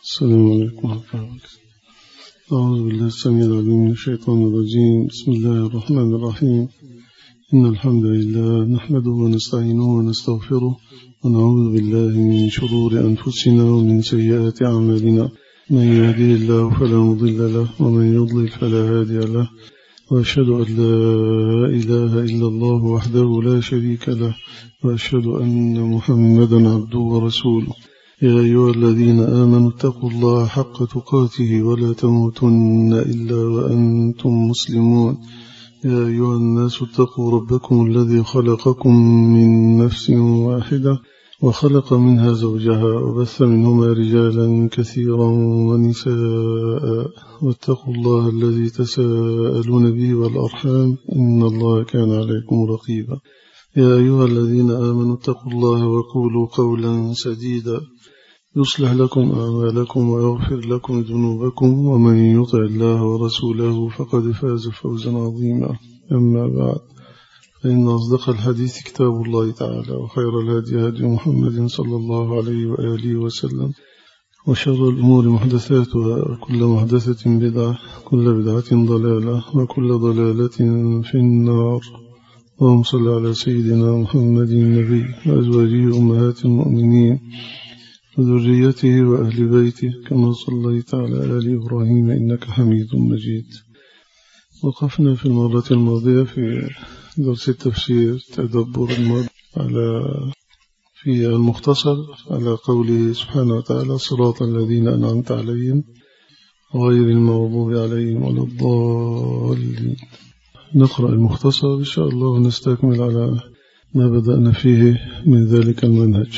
السلام عليكم ورحمة الله أعوذ بالله السميع العليم من الشيطان الرجيم بسم الله الرحمن الرحيم إن الحمد لله نحمده ونستعينه ونستغفره ونعوذ بالله من شرور أنفسنا ومن سيئات أعمالنا من يهدي الله فلا مضل له ومن يضلل فلا هادي له وأشهد أن لا إله إلا الله وحده لا شريك له وأشهد أن محمدا عبده ورسوله يا أيها الذين آمنوا اتقوا الله حق تقاته ولا تموتن إلا وأنتم مسلمون يا أيها الناس اتقوا ربكم الذي خلقكم من نفس واحدة وخلق منها زوجها وبث منهما رجالا كثيرا ونساء واتقوا الله الذي تساءلون به والأرحام إن الله كان عليكم رقيبا يا أيها الذين آمنوا اتقوا الله وقولوا قولا سديدا يصلح لكم أعمالكم ويغفر لكم ذنوبكم ومن يطع الله ورسوله فقد فاز فوزا عظيما أما بعد فإن أصدق الحديث كتاب الله تعالى وخير الهدي هدي محمد صلى الله عليه وآله وسلم وشر الأمور محدثاتها وكل محدثة بدعة كل بدعة ضلالة وكل ضلالة في النار اللهم صل على سيدنا محمد النبي وأزواجه أمهات المؤمنين وذريته وأهل بيته كما صليت على آل إبراهيم إنك حميد مجيد وقفنا في المرة الماضية في درس التفسير تدبر الماضي على في المختصر على قوله سبحانه وتعالى صراط الذين أنعمت عليهم غير المغضوب عليهم ولا الضالين نقرأ المختصر إن شاء الله ونستكمل على ما بدأنا فيه من ذلك المنهج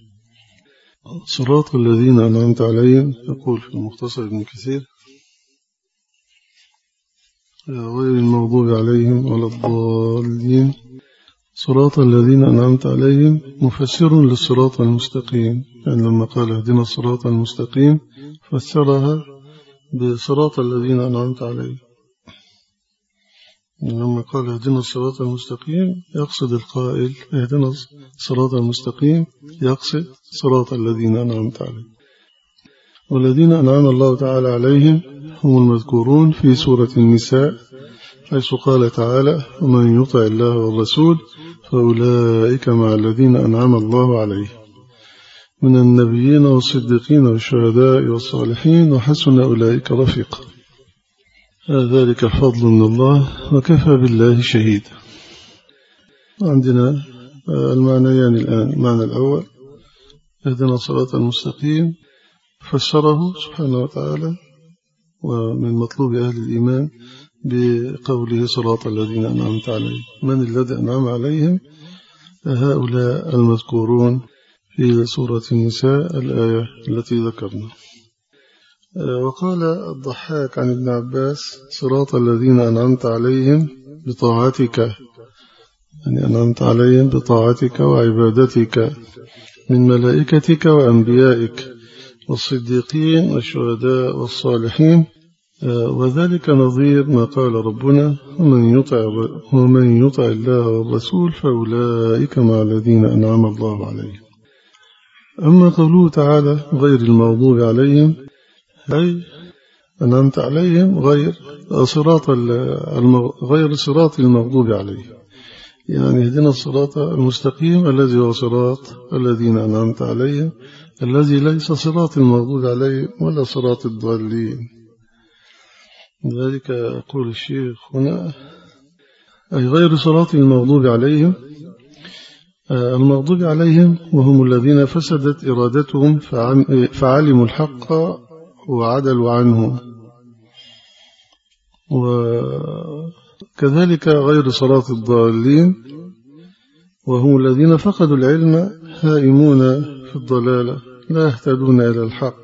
صراط الذين أنعمت عليهم يقول في المختصر ابن كثير غير المغضوب عليهم ولا الضالين صراط الذين أنعمت عليهم مفسر للصراط المستقيم يعني لما قال اهدنا الصراط المستقيم فسرها بصراط الذين أنعمت عليهم لما قال اهدنا الصراط المستقيم يقصد القائل اهدنا الصراط المستقيم يقصد صراط الذين أنعمت عليهم والذين أنعم الله تعالى عليهم هم المذكورون في سورة النساء حيث قال تعالى ومن يطع الله والرسول فأولئك مع الذين أنعم الله عليهم من النبيين والصديقين والشهداء والصالحين وحسن أولئك رفيقا ذلك الفضل من الله وكفى بالله شهيدا عندنا المعنيان الآن المعنى الأول اهدنا الصراط المستقيم فسره سبحانه وتعالى ومن مطلوب أهل الإيمان بقوله صراط الذين أنعمت عليهم من الذي أنعم عليهم هؤلاء المذكورون في سورة النساء الآية التي ذكرنا وقال الضحاك عن ابن عباس صراط الذين أنعمت عليهم بطاعتك يعني أنعمت عليهم بطاعتك وعبادتك من ملائكتك وأنبيائك والصديقين والشهداء والصالحين وذلك نظير ما قال ربنا ومن يطع, ومن يطع الله والرسول فأولئك مع الذين أنعم الله عليهم أما قوله تعالى غير المغضوب عليهم أي أنعمت عليهم غير صراط غير صراط المغضوب عليهم يعني اهدنا الصراط المستقيم الذي هو صراط الذين أنعمت عليهم الذي ليس صراط المغضوب عليهم ولا صراط الضالين لذلك يقول الشيخ هنا أي غير صراط المغضوب عليهم المغضوب عليهم وهم الذين فسدت إرادتهم فعلموا الحق وعدلوا عنه وكذلك غير صراط الضالين وهم الذين فقدوا العلم هائمون في الضلالة لا يهتدون إلى الحق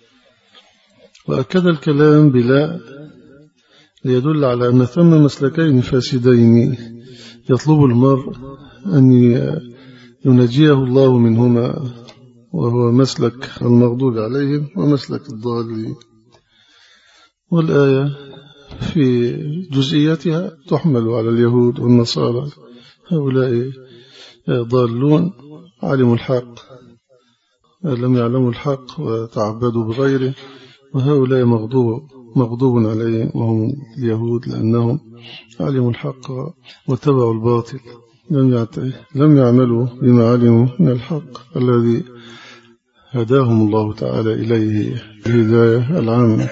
وأكد الكلام بلا ليدل على أن ثم مسلكين فاسدين يطلب المرء أن ينجيه الله منهما وهو مسلك المغضوب عليهم ومسلك الضالين والآية في جزئياتها تحمل على اليهود والنصارى هؤلاء ضالون علموا الحق لم يعلموا الحق وتعبدوا بغيره وهؤلاء مغضوب مغضوب عليهم وهم اليهود لأنهم علموا الحق واتبعوا الباطل لم لم يعملوا بما علموا من الحق الذي هداهم الله تعالى إليه الهداية العامة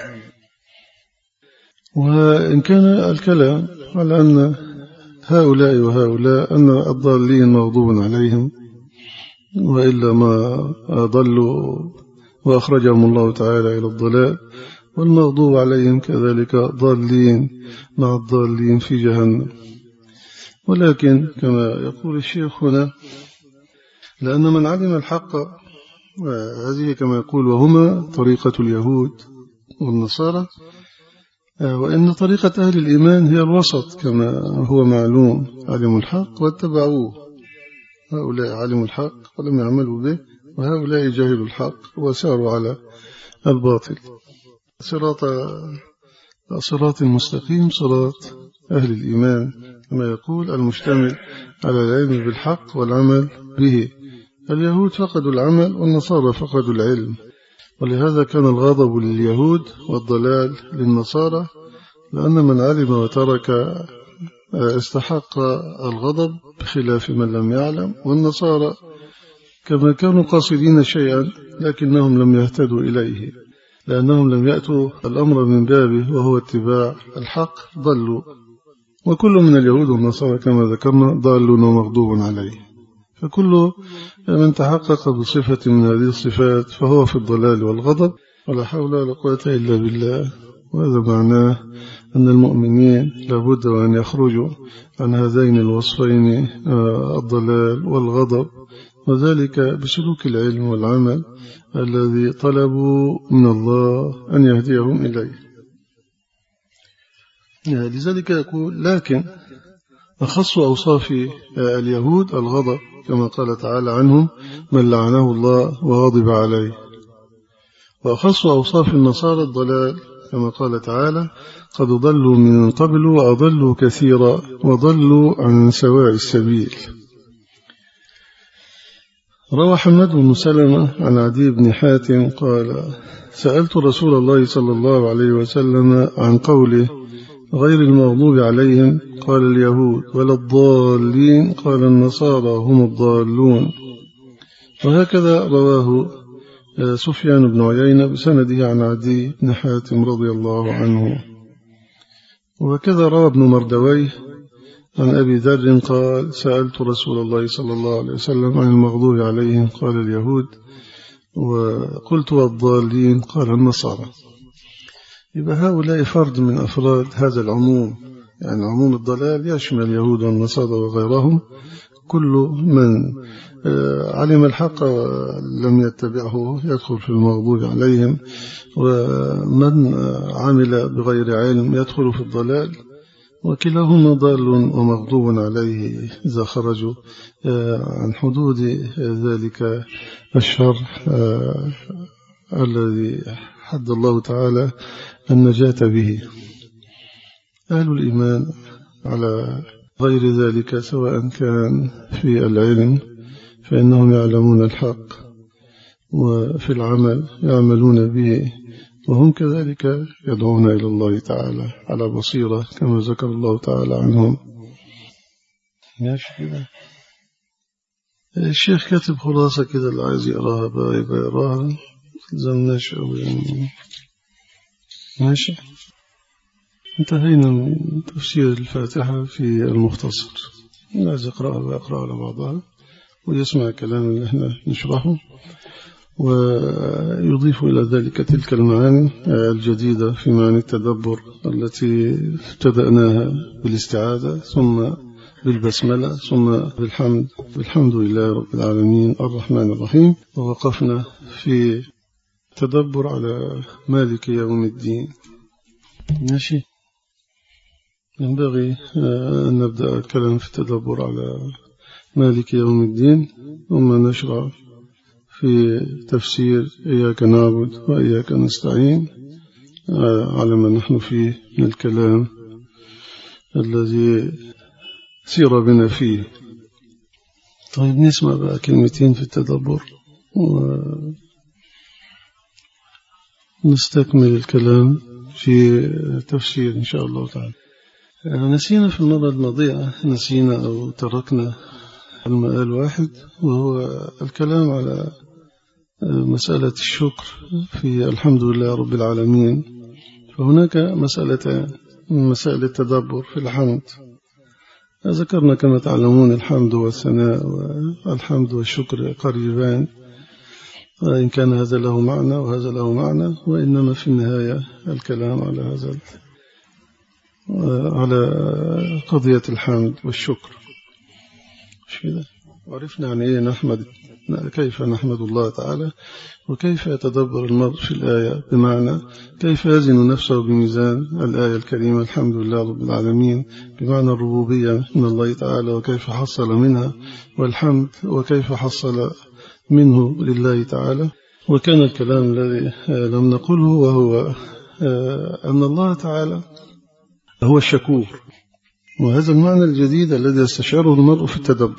وإن كان الكلام على أن هؤلاء وهؤلاء أن الضالين مغضوب عليهم وإلا ما ضلوا وأخرجهم الله تعالى إلى الضلال والمغضوب عليهم كذلك ضالين مع الضالين في جهنم ولكن كما يقول الشيخ هنا لأن من علم الحق هذه كما يقول وهما طريقة اليهود والنصارى وإن طريقة أهل الإيمان هي الوسط كما هو معلوم علموا الحق واتبعوه هؤلاء علموا الحق ولم يعملوا به وهؤلاء جاهلوا الحق وساروا على الباطل صراط صراط المستقيم صراط أهل الإيمان كما يقول المشتمل على العلم بالحق والعمل به اليهود فقدوا العمل والنصارى فقدوا العلم ولهذا كان الغضب لليهود والضلال للنصارى لأن من علم وترك آه، استحق الغضب بخلاف من لم يعلم والنصارى كما كانوا قاصدين شيئا لكنهم لم يهتدوا إليه لأنهم لم يأتوا الأمر من بابه وهو اتباع الحق ضلوا وكل من اليهود والنصارى كما ذكرنا ضالون ومغضوب عليه فكل من تحقق بصفة من هذه الصفات فهو في الضلال والغضب ولا حول ولا قوة إلا بالله وهذا معناه أن المؤمنين لابد أن يخرجوا عن هذين الوصفين آه، الضلال والغضب وذلك بسلوك العلم والعمل الذي طلبوا من الله أن يهديهم إليه لذلك يقول لكن أخص أوصاف اليهود الغضب كما قال تعالى عنهم من لعنه الله وغضب عليه وأخص أوصاف النصارى الضلال كما قال تعالى قد ضلوا من قبل وأضلوا كثيرا وضلوا عن سواء السبيل روى حمد بن سلمة عن عدي بن حاتم قال سألت رسول الله صلى الله عليه وسلم عن قوله غير المغضوب عليهم قال اليهود ولا الضالين قال النصارى هم الضالون وهكذا رواه آه، سفيان بن عيينة بسنده عن عدي بن حاتم رضي الله عنه وكذا روى ابن مردويه عن أبي ذر قال سألت رسول الله صلى الله عليه وسلم عن المغضوب عليهم قال اليهود وقلت والضالين قال النصارى يبقى هؤلاء فرد من أفراد هذا العموم يعني عموم الضلال يشمل اليهود والنصارى وغيرهم كل من آه، علم الحق ولم يتبعه يدخل في المغضوب عليهم ومن عمل بغير علم يدخل في الضلال وكلاهما ضال ومغضوب عليه إذا خرجوا آه، عن حدود ذلك الشر آه، الذي حد الله تعالى النجاة به أهل الإيمان على غير ذلك سواء كان في العلم فإنهم يعلمون الحق وفي العمل يعملون به وهم كذلك يدعون إلى الله تعالى على بصيرة كما ذكر الله تعالى عنهم ماشي الشيخ كاتب خلاصة كده اللي عايز يقراها بقى يبقى يقراها زمناش أو يعني ماشي انتهينا من تفسير الفاتحة في المختصر عايز يقرأها ويقرأ على بعضها ويسمع الكلام اللي احنا نشرحه ويضيف إلى ذلك تلك المعاني الجديدة في معاني التدبر التي ابتدأناها بالاستعاذة ثم بالبسملة ثم بالحمد بالحمد لله رب العالمين الرحمن الرحيم ووقفنا في تدبر على مالك يوم الدين ماشي ينبغي آه، أن نبدأ الكلام في التدبر على مالك يوم الدين ثم نشرع في تفسير إياك نعبد وإياك نستعين آه، على ما نحن فيه من الكلام الذي سير بنا فيه طيب نسمع بقى كلمتين في التدبر و نستكمل الكلام في تفسير إن شاء الله تعالى نسينا في المرة الماضية نسينا أو تركنا المآل واحد وهو الكلام على مسألة الشكر في الحمد لله رب العالمين فهناك مسألتان مسائل التدبر في الحمد ذكرنا كما تعلمون الحمد والثناء والحمد والشكر قريبان وإن كان هذا له معنى وهذا له معنى وإنما في النهاية الكلام على هذا على قضية الحمد والشكر مش كده وعرفنا عن إيه نحمد كيف نحمد الله تعالى وكيف يتدبر المرء في الآية بمعنى كيف يزن نفسه بميزان الآية الكريمة الحمد لله رب العالمين بمعنى الربوبية من الله تعالى وكيف حصل منها والحمد وكيف حصل منه لله تعالى وكان الكلام الذي لم نقله وهو أن الله تعالى هو الشكور وهذا المعنى الجديد الذي يستشعره المرء في التدبر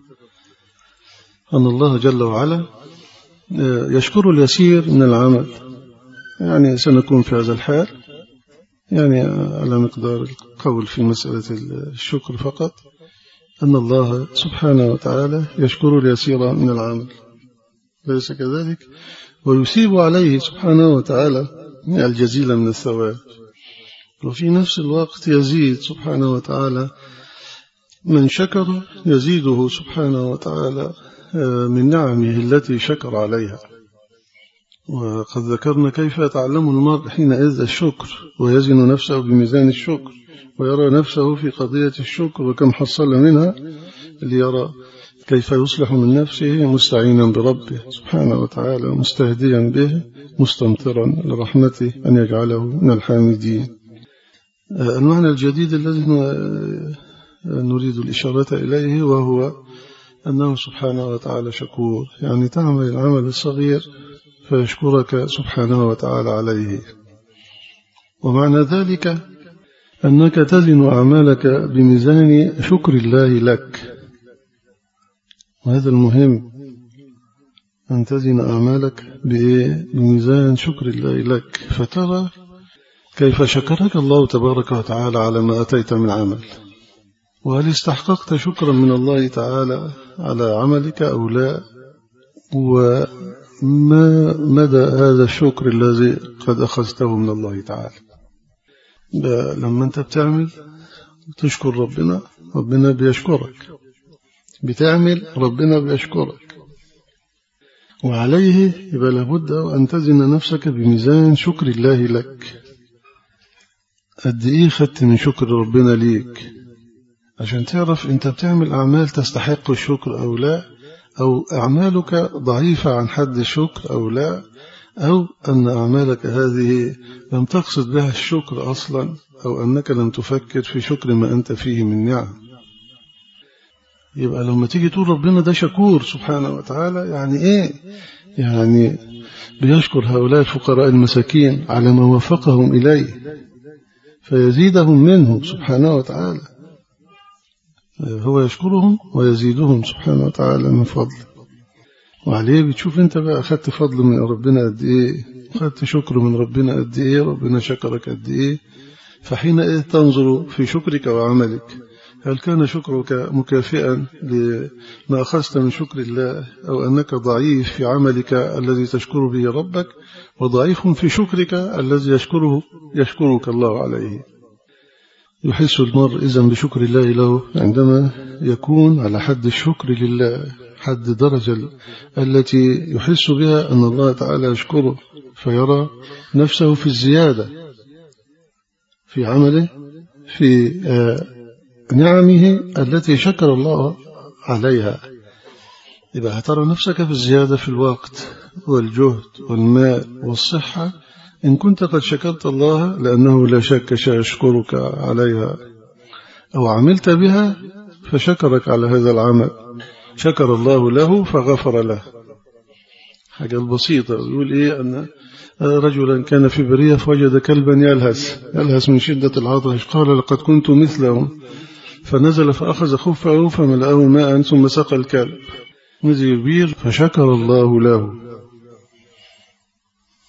أن الله جل وعلا يشكر اليسير من العمل يعني سنكون في هذا الحال يعني على مقدار القول في مسألة الشكر فقط أن الله سبحانه وتعالى يشكر اليسير من العمل ليس كذلك ويثيب عليه سبحانه وتعالى الجزيل من الثواب وفي نفس الوقت يزيد سبحانه وتعالى من شكر يزيده سبحانه وتعالى من نعمه التي شكر عليها وقد ذكرنا كيف يتعلم المرء حينئذ الشكر ويزن نفسه بميزان الشكر ويرى نفسه في قضية الشكر وكم حصل منها ليرى كيف يصلح من نفسه مستعينا بربه سبحانه وتعالى مستهديا به مستمطرا لرحمته أن يجعله من الحامدين المعنى الجديد الذي نريد الإشارة إليه وهو أنه سبحانه وتعالى شكور يعني تعمل العمل الصغير فيشكرك سبحانه وتعالى عليه ومعنى ذلك أنك تزن أعمالك بميزان شكر الله لك وهذا المهم أن تزن أعمالك بميزان شكر الله لك فترى كيف شكرك الله تبارك وتعالى على ما أتيت من عمل وهل استحققت شكرا من الله تعالى على عملك أو لا وما مدى هذا الشكر الذي قد أخذته من الله تعالى لما أنت بتعمل تشكر ربنا ربنا بيشكرك بتعمل ربنا بيشكرك وعليه يبقى لابد أن تزن نفسك بميزان شكر الله لك قد إيه خدت من شكر ربنا ليك عشان تعرف أنت بتعمل أعمال تستحق الشكر أو لا أو أعمالك ضعيفة عن حد الشكر أو لا أو أن أعمالك هذه لم تقصد بها الشكر أصلا أو أنك لم تفكر في شكر ما أنت فيه من نعم يبقى لما تيجي تقول ربنا ده شكور سبحانه وتعالى يعني إيه يعني بيشكر هؤلاء الفقراء المساكين على ما وفقهم إليه فيزيدهم منه سبحانه وتعالى هو يشكرهم ويزيدهم سبحانه وتعالى من فضله وعليه بتشوف انت بقى أخذت فضل من ربنا قد ايه أخذت شكر من ربنا قد ايه ربنا شكرك قد ايه فحينئذ تنظر في شكرك وعملك هل كان شكرك مكافئا لما أخذت من شكر الله أو أنك ضعيف في عملك الذي تشكر به ربك وضعيف في شكرك الذي يشكره يشكرك الله عليه يحس المرء إذن بشكر الله له عندما يكون على حد الشكر لله حد درجة التي يحس بها أن الله تعالى يشكره فيرى نفسه في الزيادة في عمله في نعمه التي شكر الله عليها إذا هترى نفسك في الزيادة في الوقت والجهد والمال والصحة إن كنت قد شكرت الله لأنه لا شك سيشكرك عليها أو عملت بها فشكرك على هذا العمل شكر الله له فغفر له حاجة البسيطة يقول إيه أن رجلا كان في برية فوجد كلبا يلهس يلهس من شدة العطش قال لقد كنت مثله فنزل فأخذ خفه فملأه ماء ثم سقى الكلب نزل يبير فشكر الله له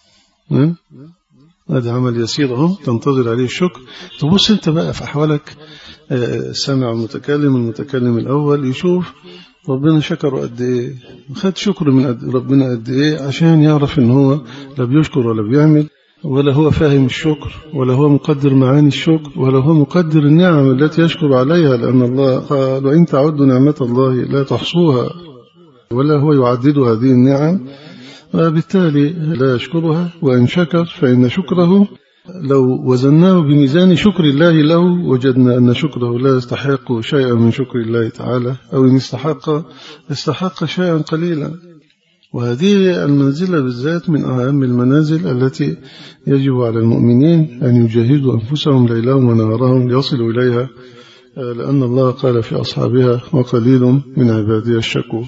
هذا عمل يسير اهو تنتظر عليه الشكر تبص انت بقى في احوالك سمع المتكلم المتكلم الاول يشوف ربنا شكره قد ايه خد شكر من قد ربنا قد ايه عشان يعرف ان هو لا بيشكر ولا بيعمل ولا هو فاهم الشكر ولا هو مقدر معاني الشكر ولا هو مقدر النعم التي يشكر عليها لأن الله قال وإن تعدوا نعمة الله لا تحصوها ولا هو يعدد هذه النعم وبالتالي لا يشكرها وإن شكر فإن شكره لو وزناه بميزان شكر الله له وجدنا أن شكره لا يستحق شيئا من شكر الله تعالى أو إن استحق استحق شيئا قليلا وهذه المنزلة بالذات من أهم المنازل التي يجب على المؤمنين أن يجاهدوا أنفسهم ليلهم ونهارهم ليصلوا إليها لأن الله قال في أصحابها وقليل من عبادي الشكور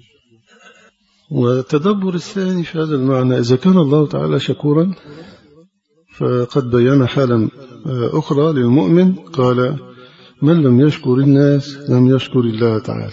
والتدبر الثاني في هذا المعنى إذا كان الله تعالى شكورا فقد بين حالا أخرى للمؤمن قال من لم يشكر الناس لم يشكر الله تعالى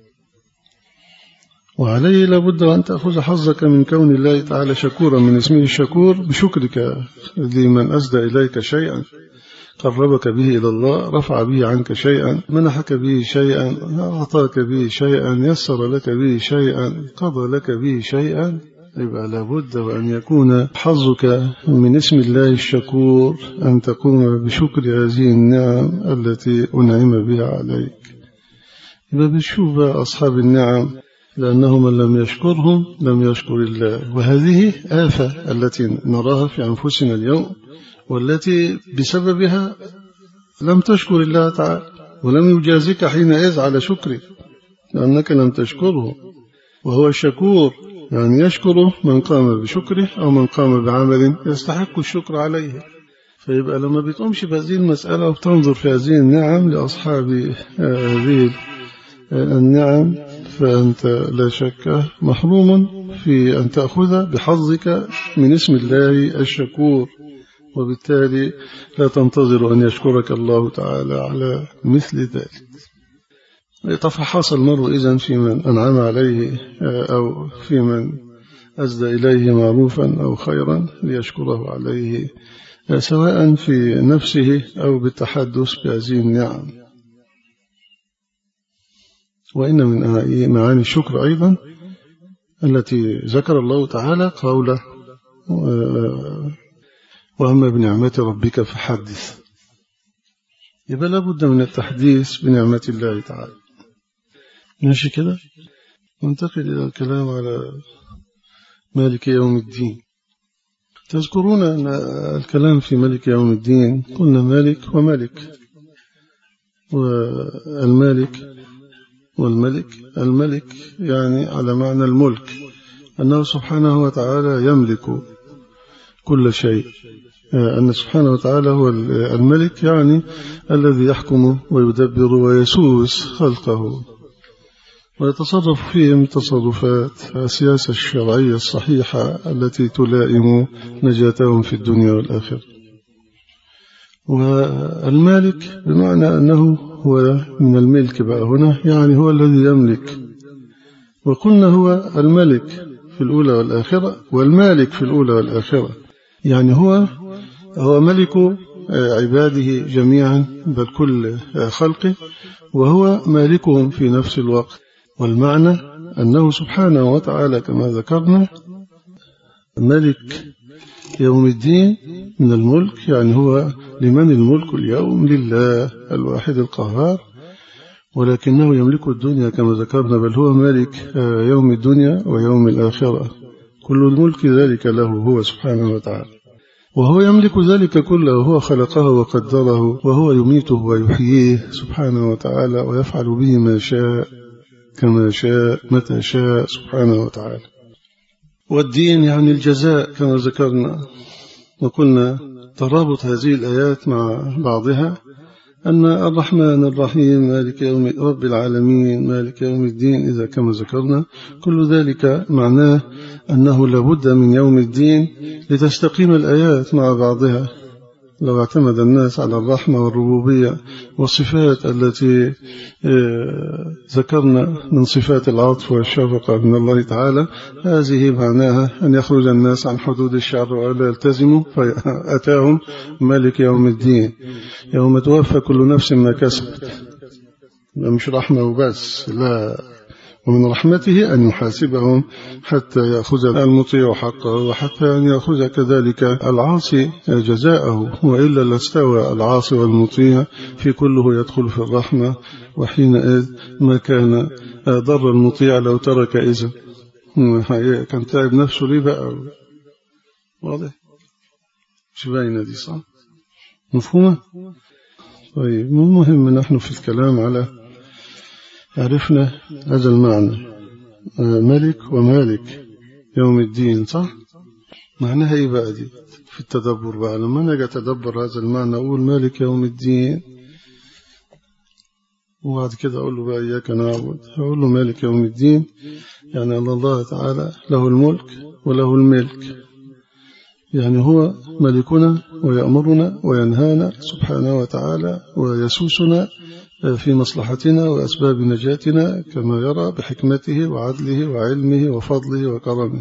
وعليه لابد أن تأخذ حظك من كون الله تعالى شكورا من اسمه الشكور بشكرك لمن أسدى إليك شيئا قربك به إلى الله رفع به عنك شيئا منحك به شيئا أعطاك به شيئا يسر لك به شيئا قضى لك به شيئا يبقى لابد وأن يكون حظك من اسم الله الشكور أن تقوم بشكر هذه النعم التي أنعم بها عليك يبقى بتشوف أصحاب النعم لأنه من لم يشكرهم لم يشكر الله وهذه آفة التي نراها في أنفسنا اليوم والتي بسببها لم تشكر الله تعالى ولم يجازك حينئذ على شكره لأنك لم تشكره وهو الشكور يعني يشكره من قام بشكره أو من قام بعمل يستحق الشكر عليه فيبقى لما بتقومش بهذه المسألة وبتنظر في هذه النعم لأصحاب هذه النعم فأنت لا شك محروم في أن تأخذ بحظك من اسم الله الشكور وبالتالي لا تنتظر أن يشكرك الله تعالى على مثل ذلك يتفحص المرء إذن في من أنعم عليه أو في من أزدى إليه معروفا أو خيرا ليشكره عليه سواء في نفسه أو بالتحدث بهذه النعم وإن من معاني الشكر أيضا التي ذكر الله تعالى قوله وأما بنعمة ربك فحدث يبقى لابد من التحديث بنعمة الله تعالى ماشي كده ننتقل إلى الكلام على مالك يوم الدين تذكرون أن الكلام في ملك يوم الدين قلنا مالك وملك والمالك والملك الملك يعني على معنى الملك أنه سبحانه وتعالى يملك كل شيء أن سبحانه وتعالى هو الملك يعني الذي يحكم ويدبر ويسوس خلقه ويتصرف فيهم تصرفات السياسة الشرعية الصحيحة التي تلائم نجاتهم في الدنيا والآخرة والمالك بمعنى أنه هو من الملك بقى هنا يعني هو الذي يملك وقلنا هو الملك في الأولى والآخرة والمالك في الأولى والآخرة يعني هو هو ملك عباده جميعا بل كل خلقه وهو مالكهم في نفس الوقت والمعنى أنه سبحانه وتعالى كما ذكرنا ملك يوم الدين من الملك يعني هو لمن الملك اليوم لله الواحد القهار ولكنه يملك الدنيا كما ذكرنا بل هو مالك يوم الدنيا ويوم الآخرة كل الملك ذلك له هو سبحانه وتعالى وهو يملك ذلك كله هو خلقه وقدره وهو يميته ويحييه سبحانه وتعالى ويفعل به ما شاء كما شاء متى شاء سبحانه وتعالى والدين يعني الجزاء كما ذكرنا وقلنا ترابط هذه الآيات مع بعضها أن الرحمن الرحيم مالك يوم رب العالمين مالك يوم الدين إذا كما ذكرنا كل ذلك معناه أنه لابد من يوم الدين لتستقيم الآيات مع بعضها لو اعتمد الناس على الرحمة والربوبية والصفات التي ذكرنا من صفات العطف والشفقة من الله تعالى هذه معناها أن يخرج الناس عن حدود الشعر ولا يلتزموا فأتاهم ملك يوم الدين يوم توفى كل نفس ما كسبت مش رحمة وبس لا ومن رحمته أن يحاسبهم حتى يأخذ المطيع حقه وحتى أن يأخذ كذلك العاصي جزاءه وإلا لاستوى العاصي والمطيع في كله يدخل في الرحمة وحينئذ ما كان ضر المطيع لو ترك إذن كان تعب نفسه ليه بقى واضح مش باينة دي صح مفهومة طيب المهم نحن في الكلام على عرفنا هذا المعنى ملك ومالك يوم الدين صح معناها ايه بقى دي في التدبر بقى لما انا اجي اتدبر هذا المعنى اقول مالك يوم الدين وبعد كده اقول له بقى اياك نعبد اقول له مالك يوم الدين يعني ان الله تعالى له الملك وله الملك يعني هو ملكنا ويأمرنا وينهانا سبحانه وتعالى ويسوسنا في مصلحتنا وأسباب نجاتنا كما يرى بحكمته وعدله وعلمه وفضله وكرمه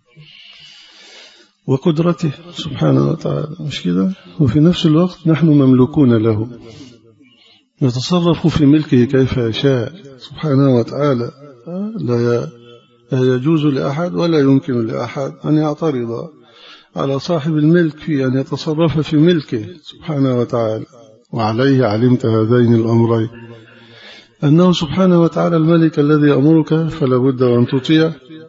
وقدرته سبحانه وتعالى مش كده وفي نفس الوقت نحن مملوكون له نتصرف في ملكه كيف يشاء سبحانه وتعالى لا يجوز لأحد ولا يمكن لأحد أن يعترض على صاحب الملك في أن يتصرف في ملكه سبحانه وتعالى وعليه علمت هذين الأمرين أنه سبحانه وتعالى الملك الذي أمرك فلا بد أن تطيع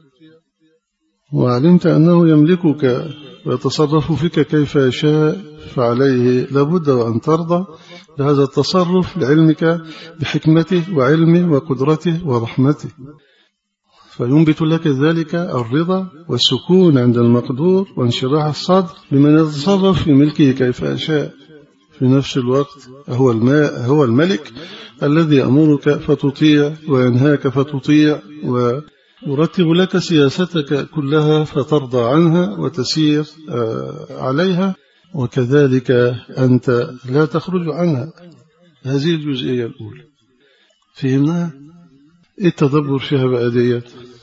وعلمت أنه يملكك ويتصرف فيك كيف يشاء فعليه لابد وأن ترضى بهذا التصرف لعلمك بحكمته وعلمه وقدرته ورحمته فينبت لك ذلك الرضا والسكون عند المقدور وانشراح الصدر لمن يتصرف في ملكه كيف يشاء في نفس الوقت هو الماء هو الملك الذي يأمرك فتطيع وينهاك فتطيع ويرتب لك سياستك كلها فترضى عنها وتسير عليها وكذلك أنت لا تخرج عنها هذه الجزئية الأولى فهمناها ايه التدبر فيها بقى ديت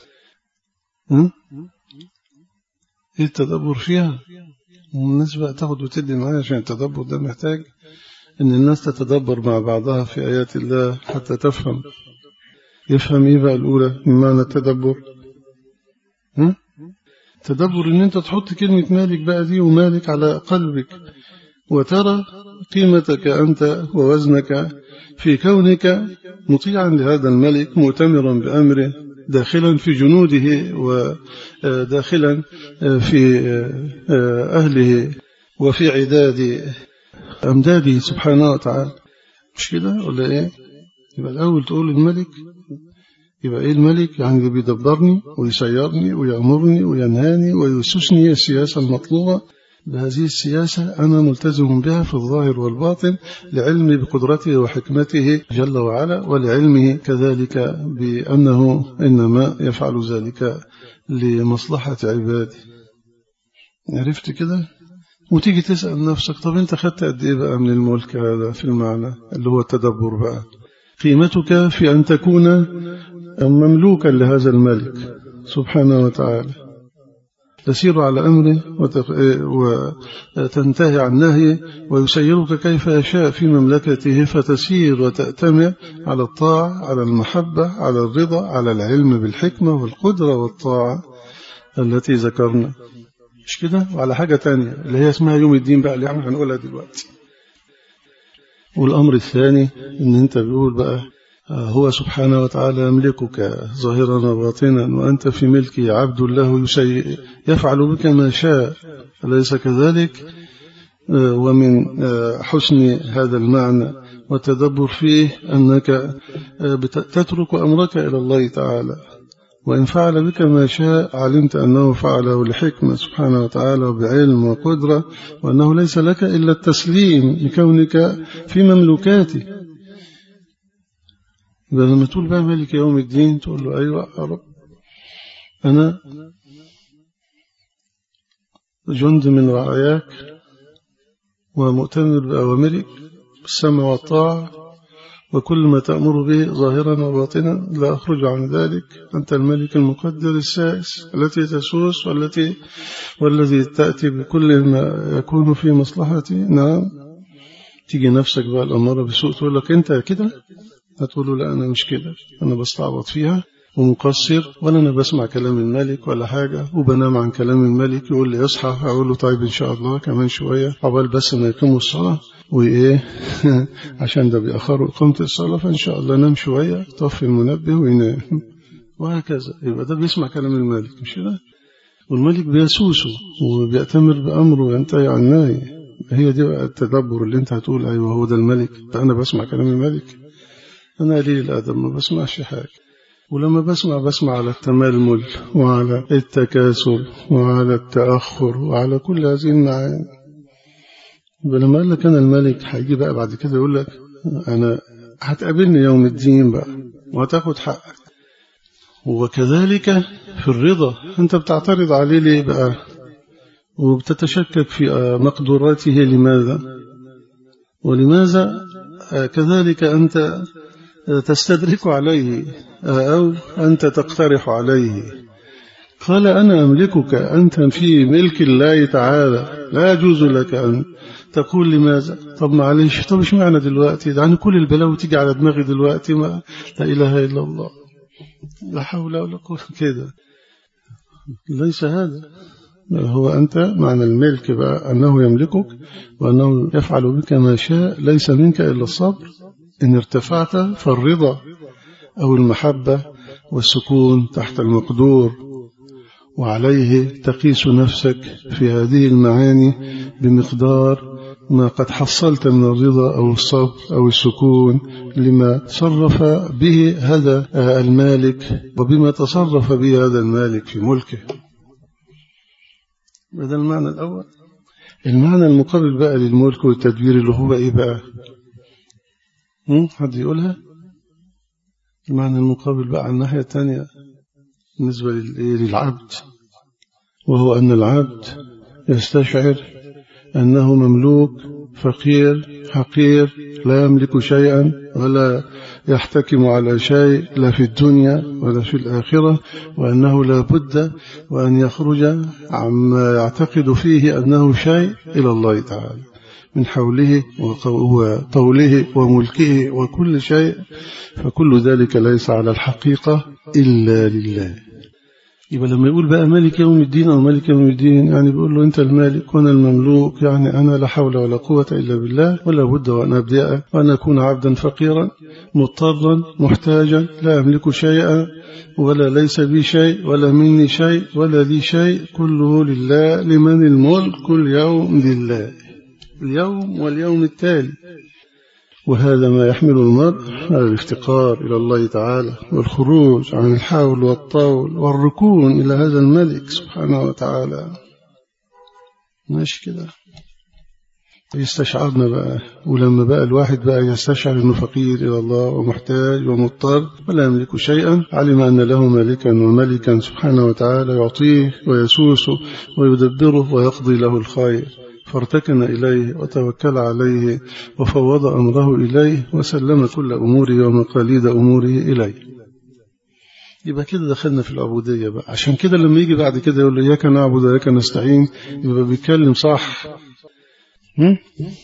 ايه التدبر فيها الناس بقى تاخد وتدي معايا عشان التدبر ده محتاج ان الناس تتدبر مع بعضها في ايات الله حتى تفهم يفهم ايه بقى الاولى من معنى التدبر ها؟ تدبر ان انت تحط كلمة مالك بقى دي ومالك على قلبك وترى قيمتك أنت ووزنك في كونك مطيعا لهذا الملك مؤتمرا بأمره داخلا في جنوده وداخلا في أهله وفي عداد أمداده سبحانه وتعالى مش كده ولا إيه يبقى الأول تقول الملك يبقى إيه الملك يعني اللي بيدبرني ويسيرني ويأمرني وينهاني ويسسني السياسة المطلوبة بهذه السياسة أنا ملتزم بها في الظاهر والباطن لعلمي بقدرته وحكمته جل وعلا ولعلمه كذلك بأنه إنما يفعل ذلك لمصلحة عباده عرفت كده وتيجي تسأل نفسك طب أنت خدت قد إيه بقى من الملك هذا في المعنى اللي هو التدبر بقى قيمتك في أن تكون مملوكا لهذا الملك سبحانه وتعالى تسير على أمره وتنتهي عن نهيه ويسيرك كيف يشاء في مملكته فتسير وتأتمر على الطاعة على المحبة على الرضا على العلم بالحكمة والقدرة والطاعة التي ذكرنا مش كده وعلى حاجة تانية اللي هي اسمها يوم الدين بقى اللي احنا هنقولها دلوقتي والأمر الثاني ان انت بيقول بقى هو سبحانه وتعالى يملكك ظاهرا وباطنا وأنت في ملكه عبد له يسي يفعل بك ما شاء أليس كذلك ومن حسن هذا المعنى والتدبر فيه أنك تترك أمرك إلى الله تعالى وإن فعل بك ما شاء علمت أنه فعله لحكمة سبحانه وتعالى وبعلم وقدرة وأنه ليس لك إلا التسليم لكونك في مملوكاته يبقى لما تقول بقى مالك يوم الدين تقول له أيوة يا رب أنا جند من رعاياك ومؤتمر بأوامرك بالسمع والطاعة وكل ما تأمر به ظاهرا وباطنا لا أخرج عن ذلك أنت الملك المقدر السائس التي تسوس والتي والذي تأتي بكل ما يكون في مصلحتي نعم تيجي نفسك بقى الأمارة بسوء تقول لك أنت كده هتقول له لا أنا مش كده أنا بستعبط فيها ومقصر ولا أنا بسمع كلام الملك ولا حاجة وبنام عن كلام الملك يقول لي اصحى أقول له طيب إن شاء الله كمان شوية عقبال بس ما يقيموا الصلاة وإيه عشان ده بيأخروا إقامة الصلاة فإن شاء الله نام شوية طفي المنبه وينام وهكذا يبقى ده بيسمع كلام الملك مش كده والملك بيسوسه وبيأتمر بأمره وينتهي عن نهيه هي دي بقى التدبر اللي انت هتقول ايوه هو ده الملك انا بسمع كلام الملك انا قليل الادب ما بسمعش حاجه ولما بسمع بسمع على التململ وعلى التكاسل وعلى التأخر وعلى كل هذه المعاني لما قال لك أنا الملك هيجي بقى بعد كده يقول لك أنا هتقابلني يوم الدين بقى وهتاخد حقك وكذلك في الرضا أنت بتعترض عليه ليه بقى وبتتشكك في مقدوراته لماذا ولماذا كذلك أنت تستدرك عليه أو أنت تقترح عليه قال أنا أملكك أنت في ملك الله تعالى لا يجوز لك أن تقول لماذا طب معلش طب مش معنى دلوقتي ده يعني كل البلاوي تيجي على دماغي دلوقتي ما لا إله إلا الله لا حول ولا قوة كده ليس هذا هو أنت معنى الملك بقى أنه يملكك وأنه يفعل بك ما شاء ليس منك إلا الصبر إن ارتفعت فالرضا أو المحبة والسكون تحت المقدور وعليه تقيس نفسك في هذه المعاني بمقدار ما قد حصلت من الرضا أو الصبر أو السكون لما تصرف به هذا المالك وبما تصرف به هذا المالك في ملكه هذا المعنى الأول المعنى المقابل بقى للملك والتدبير اللي هو إيه بقى حد يقولها المعنى المقابل بقى على الناحية الثانية بالنسبة للعبد وهو أن العبد يستشعر أنه مملوك فقير حقير لا يملك شيئا ولا يحتكم على شيء لا في الدنيا ولا في الآخرة وأنه لا بد وأن يخرج عما يعتقد فيه أنه شيء إلى الله تعالى من حوله وطوله وملكه وكل شيء فكل ذلك ليس على الحقيقة إلا لله يبقى لما يقول بقى مالك يوم الدين أو مالك يوم الدين يعني بيقول له أنت المالك وأنا المملوك يعني أنا لا حول ولا قوة إلا بالله ولا بد وأن أبدأ وأن أكون عبدا فقيرا مضطرا محتاجا لا أملك شيئا ولا ليس بي شيء ولا مني شيء ولا لي شيء كله لله لمن الملك كل يوم لله اليوم واليوم التالي وهذا ما يحمل المرء على الافتقار إلى الله تعالى والخروج عن الحول والطول والركون إلى هذا الملك سبحانه وتعالى ماشي كده يستشعرنا بقى ولما بقى الواحد بقى يستشعر أنه فقير إلى الله ومحتاج ومضطر ولا يملك شيئا علم أن له مالكا وملكا سبحانه وتعالى يعطيه ويسوسه ويدبره ويقضي له الخير فارتكن إليه وتوكل عليه وفوض أمره إليه وسلم كل أموره ومقاليد أموره إليه يبقى كده دخلنا في العبودية بقى عشان كده لما يجي بعد كده يقول له إياك نعبد وإياك نستعين يبقى بيتكلم صح هم؟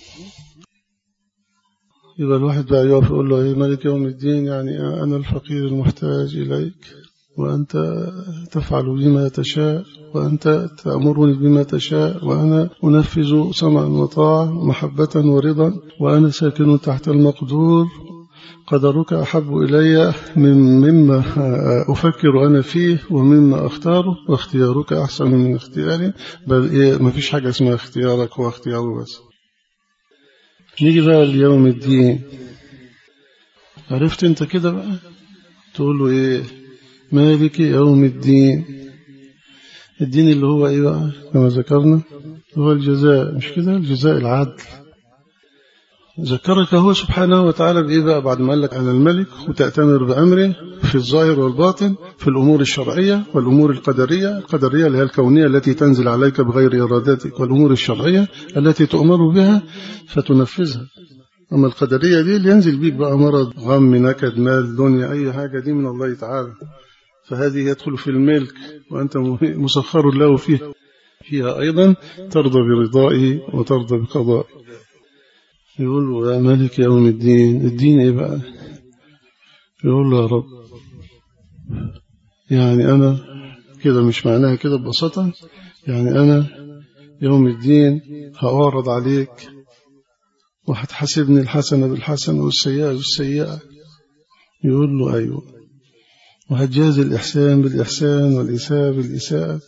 يبقى الواحد بقى يقف يقول له إيه ملك يوم الدين يعني أنا الفقير المحتاج إليك وأنت تفعل بما تشاء وأنت تأمرني بما تشاء وأنا أنفذ سمعا وطاعة محبة ورضا وأنا ساكن تحت المقدور قدرك أحب إلي من مما أفكر أنا فيه ومما أختاره واختيارك أحسن من اختياري بل إيه ما فيش حاجة اسمها اختيارك هو اختياره بس نيجي بقى ليوم الدين عرفت انت كده بقى تقول له ايه مالك يوم الدين الدين اللي هو ايه بقى كما ذكرنا هو الجزاء مش كده الجزاء العدل ذكرك هو سبحانه وتعالى بإيه بقى بعد ما قال لك أنا الملك وتأتمر بأمره في الظاهر والباطن في الأمور الشرعية والأمور القدرية القدرية اللي هي الكونية التي تنزل عليك بغير إرادتك والأمور الشرعية التي تؤمر بها فتنفذها أما القدرية دي اللي ينزل بيك بقى مرض غم نكد مال دنيا أي حاجة دي من الله تعالى فهذه يدخل في الملك وأنت مسخر له فيها فيها أيضا ترضى برضائه وترضى بقضائه يقول له يا مالك يوم الدين الدين إيه بقى يقول له يا رب يعني أنا كده مش معناها كده ببساطة يعني أنا يوم الدين هأعرض عليك وهتحاسبني الحسنة بالحسنة والسيئة بالسيئة يقول له أيوة وهتجاز الإحسان بالإحسان والإساءة بالإساءة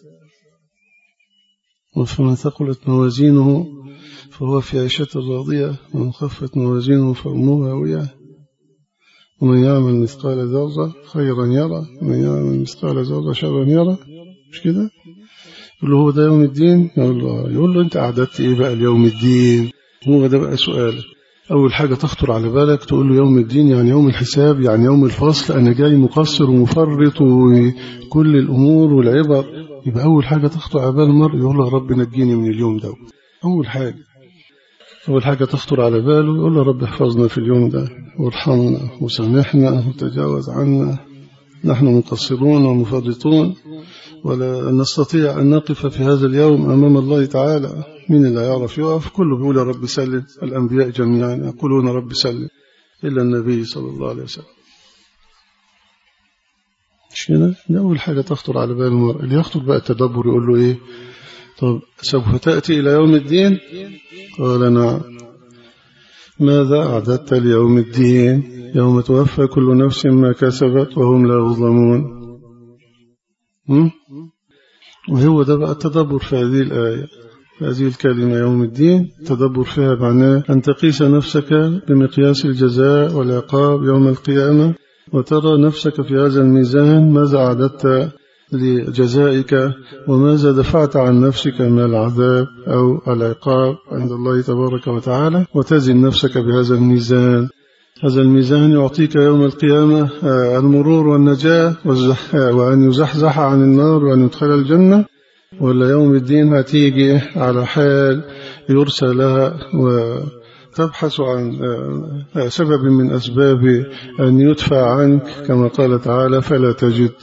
وفمن ثقلت موازينه فهو في عيشة راضية ومن خفت موازينه فأمه هاوية ومن يعمل مثقال ذرة خيرا يرى ومن يعمل مثقال ذرة شرا يرى مش كده يقول له هو ده يوم الدين يقول له, يقول له أنت أعددت إيه بقى اليوم الدين هو ده بقى سؤال أول حاجة تخطر على بالك تقول له يوم الدين يعني يوم الحساب يعني يوم الفصل أنا جاي مقصر ومفرط وكل الأمور والعبر يبقى أول حاجة تخطر على بال المرء يقول له رب نجيني من اليوم ده أول حاجة أول حاجة تخطر على باله يقول له رب احفظنا في اليوم ده وارحمنا وسامحنا وتجاوز عنا نحن مقصرون ومفرطون ولا نستطيع أن نقف في هذا اليوم أمام الله تعالى من اللي يعرف يقف كله بيقول يا رب سلم الأنبياء جميعا يقولون رب سلم إلا النبي صلى الله عليه وسلم مش كده ده أول حاجة تخطر على بال المرء اللي يخطر بقى التدبر يقول له إيه طب سوف تأتي إلى يوم الدين قال نعم ماذا أعددت ليوم الدين يوم توفى كل نفس ما كسبت وهم لا يظلمون وهو ده بقى التدبر في هذه الآية هذه الكلمة يوم الدين تدبر فيها معناه أن تقيس نفسك بمقياس الجزاء والعقاب يوم القيامة وترى نفسك في هذا الميزان ماذا أعددت لجزائك وماذا دفعت عن نفسك من العذاب أو العقاب عند الله تبارك وتعالى وتزن نفسك بهذا الميزان هذا الميزان يعطيك يوم القيامة المرور والنجاة وأن يزحزح عن النار وأن يدخل الجنة ولا يوم الدين هتيجي على حال يرسل لها وتبحث عن سبب من أسباب أن يدفع عنك كما قال تعالى فلا تجد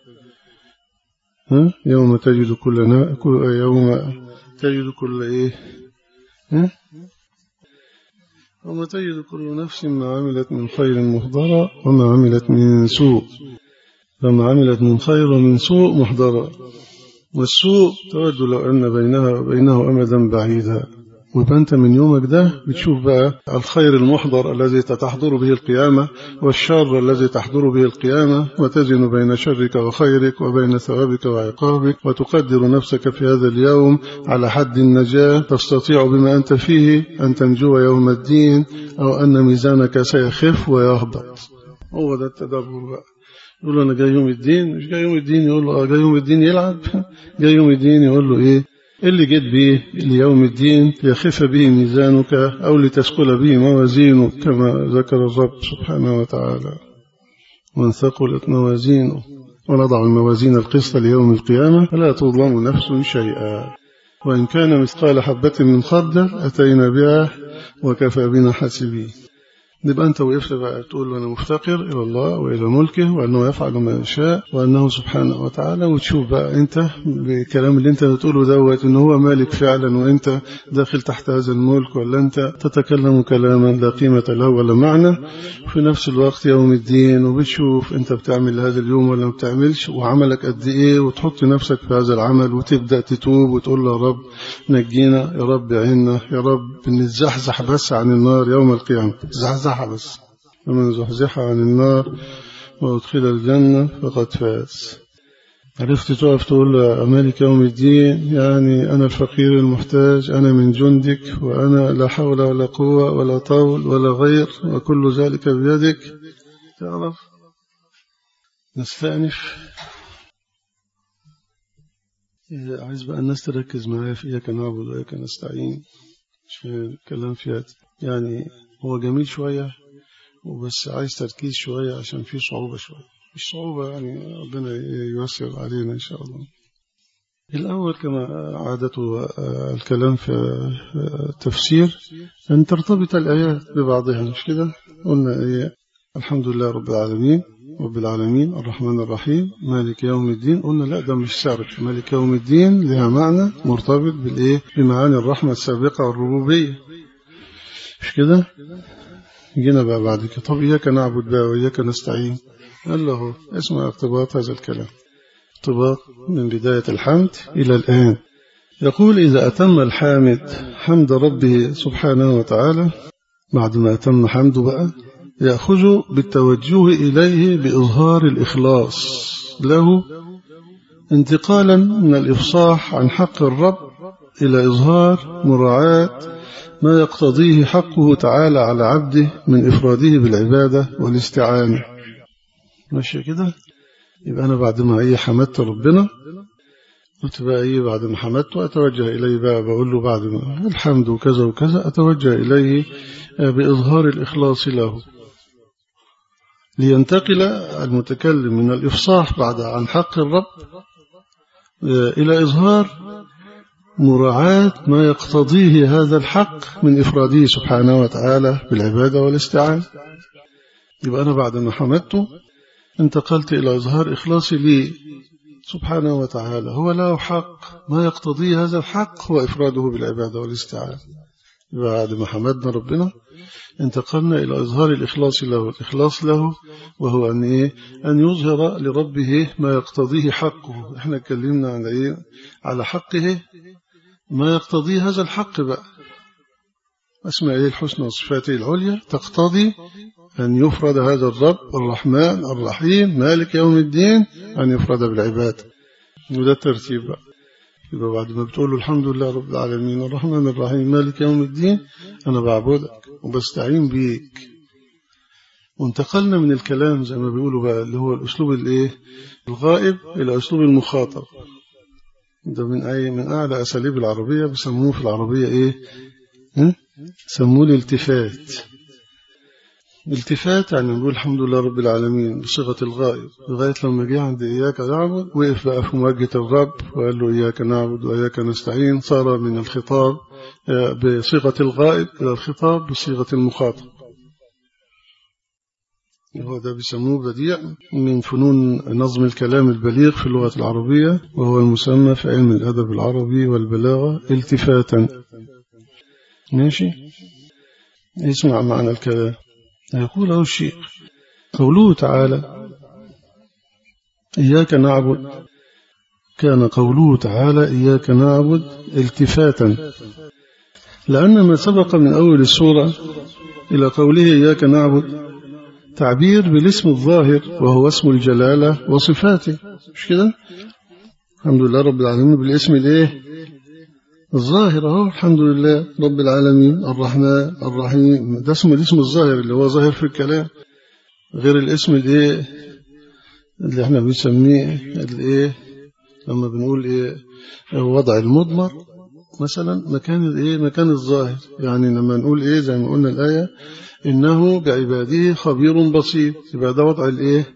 ها يوم تجد كل يوم تجد كل إيه ها يوم تجد كل نفس ما عملت من خير محضرة وما عملت من سوء فما عملت من خير ومن سوء محضرة والسوء تود لو أن بينها وبينه أمدا بعيدا ويبقى أنت من يومك ده بتشوف بقى الخير المحضر الذي تحضر به القيامة والشر الذي تحضر به القيامة وتزن بين شرك وخيرك وبين ثوابك وعقابك وتقدر نفسك في هذا اليوم على حد النجاة تستطيع بما أنت فيه أن تنجو يوم الدين أو أن ميزانك سيخف ويهبط هو ده التدبر بقى يقول له أنا جاي يوم الدين مش جاي يوم الدين يقول له جاي يوم الدين يلعب جاي يوم الدين يقول له إيه اللي جيت به ليوم الدين ليخف به ميزانك أو لتثقل به موازينك كما ذكر الرب سبحانه وتعالى من ثقلت موازينه ونضع الموازين القسط ليوم القيامة فلا تظلم نفس شيئا وإن كان مثقال حبة من خردل أتينا بها وكفى بنا حاسبين نبقى أنت وقفت بقى تقول أنا مفتقر إلى الله وإلى ملكه وأنه يفعل ما يشاء وأنه سبحانه وتعالى وتشوف بقى أنت بالكلام اللي أنت بتقوله دوت إن هو مالك فعلا وأنت داخل تحت هذا الملك ولا أنت تتكلم كلاما لا قيمة له ولا معنى في نفس الوقت يوم الدين وبتشوف أنت بتعمل هذا اليوم ولا ما بتعملش وعملك قد إيه وتحط نفسك في هذا العمل وتبدأ تتوب وتقول له يا رب نجينا يا رب عنا يا رب نتزحزح بس عن النار يوم القيامة زحزح بس ومن زحزح عن النار وادخل الجنة فقد فاز عرفت تقف تقول له مالك يوم الدين يعني أنا الفقير المحتاج أنا من جندك وأنا لا حول ولا قوة ولا طول ولا غير وكل ذلك بيدك تعرف نستأنف عايز بقى الناس تركز معايا في إياك نعبد وإياك نستعين عشان الكلام في هذا يعني هو جميل شوية وبس عايز تركيز شوية عشان فيه صعوبة شوية مش صعوبة يعني ربنا ييسر علينا إن شاء الله الأول كما عادته الكلام في التفسير أن ترتبط الآيات ببعضها مش كده قلنا إيه الحمد لله رب العالمين رب العالمين الرحمن الرحيم مالك يوم الدين قلنا لا ده مش سرد مالك يوم الدين لها معنى مرتبط بالإيه بمعاني الرحمة السابقة والربوبية مش كده جينا بقى بعد كده طب إياك نعبد بقى وإياك نستعين قال له اسمع ارتباط هذا الكلام ارتباط من بداية الحمد إلى الآن يقول إذا أتم الحامد حمد ربه سبحانه وتعالى بعد ما أتم حمده بقى يأخذ بالتوجه إليه بإظهار الإخلاص له انتقالا من الإفصاح عن حق الرب إلى إظهار مراعاة ما يقتضيه حقه تعالى على عبده من إفراده بالعبادة والاستعانة ماشي كده يبقى أنا بعد ما إيه حمدت ربنا قلت بقى إيه بعد ما حمدته أتوجه إليه بقى بقول له بعد ما الحمد وكذا وكذا أتوجه إليه بإظهار الإخلاص له لينتقل المتكلم من الإفصاح بعد عن حق الرب إلى إظهار مراعاة ما يقتضيه هذا الحق من إفراده سبحانه وتعالى بالعبادة والاستعانة يبقى أنا بعد ما حمدته انتقلت إلى إظهار إخلاصي لي سبحانه وتعالى هو له حق ما يقتضيه هذا الحق هو إفراده بالعبادة والاستعانة بعد ما حمدنا ربنا انتقلنا إلى إظهار الإخلاص له الإخلاص له وهو أن, إيه؟ أن يظهر لربه ما يقتضيه حقه احنا اتكلمنا على إيه؟ على حقه ما يقتضيه هذا الحق بقى أسماء الحسنى وصفاته العليا تقتضي أن يفرد هذا الرب الرحمن الرحيم مالك يوم الدين أن يفرد بالعباد وده الترتيب بقى يبقى بعد ما بتقول له الحمد لله رب العالمين الرحمن الرحيم مالك يوم الدين أنا بعبدك وبستعين بيك وانتقلنا من الكلام زي ما بيقولوا بقى اللي هو الأسلوب الايه الغائب إلى أسلوب المخاطب ده من أي من أعلى أساليب العربية بيسموه في العربية إيه سموه الالتفات التفات يعني نقول الحمد لله رب العالمين بصيغة الغائب لغاية لما جه عند إياك نعبد وقف بقى في مواجهة الرب وقال له إياك نعبد وإياك نستعين صار من الخطاب بصيغة الغائب إلى الخطاب بصيغة المخاطب هو ده بيسموه بديع من فنون نظم الكلام البليغ في اللغة العربية وهو المسمى في علم الأدب العربي والبلاغة التفاتا ماشي اسمع معنى الكلام يقول له الشيخ قوله تعالى إياك نعبد كان قوله تعالى إياك نعبد التفاتا لأن ما سبق من أول السورة إلى قوله إياك نعبد تعبير بالاسم الظاهر وهو اسم الجلالة وصفاته مش كده الحمد لله رب العالمين بالاسم الايه الظاهر اهو الحمد لله رب العالمين الرحمن الرحيم ده اسم الاسم الظاهر اللي هو ظاهر في الكلام غير الاسم الايه اللي احنا بنسميه الايه لما بنقول ايه وضع المضمر مثلا مكان الايه مكان الظاهر يعني لما نقول ايه زي ما قلنا الايه انه بعباده خبير بصير يبقى ده وضع الايه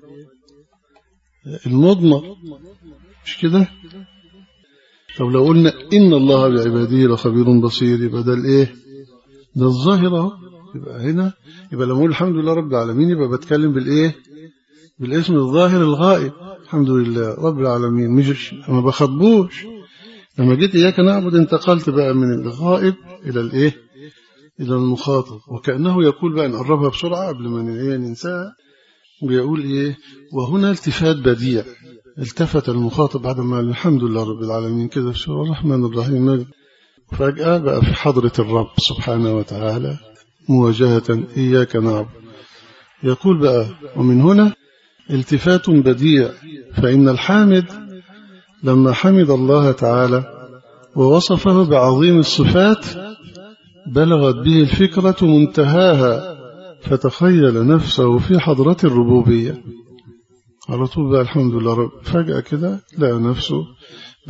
المضمر مش كده طب لو قلنا إن الله بعباده لخبير بصير يبقى ده الإيه ده الظاهر اهو يبقى هنا يبقى لما أقول الحمد لله رب العالمين يبقى بتكلم بالإيه بالاسم الظاهر الغائب الحمد لله رب العالمين مش ما بخطبوش لما جيت إياك نعبد انتقلت بقى من الغائب إلى الإيه إلى المخاطب وكأنه يقول بقى نقربها بسرعة قبل ما ننساها ويقول إيه وهنا التفات بديع التفت المخاطب بعد ما الحمد لله رب العالمين كده في سورة الرحمن الرحيم فجأة بقى في حضرة الرب سبحانه وتعالى مواجهة إياك نعبد يقول بقى ومن هنا التفات بديع فإن الحامد لما حمد الله تعالى ووصفه بعظيم الصفات بلغت به الفكرة منتهاها فتخيل نفسه في حضرة الربوبية على طول بقى الحمد لله رب فجأة كده لقى نفسه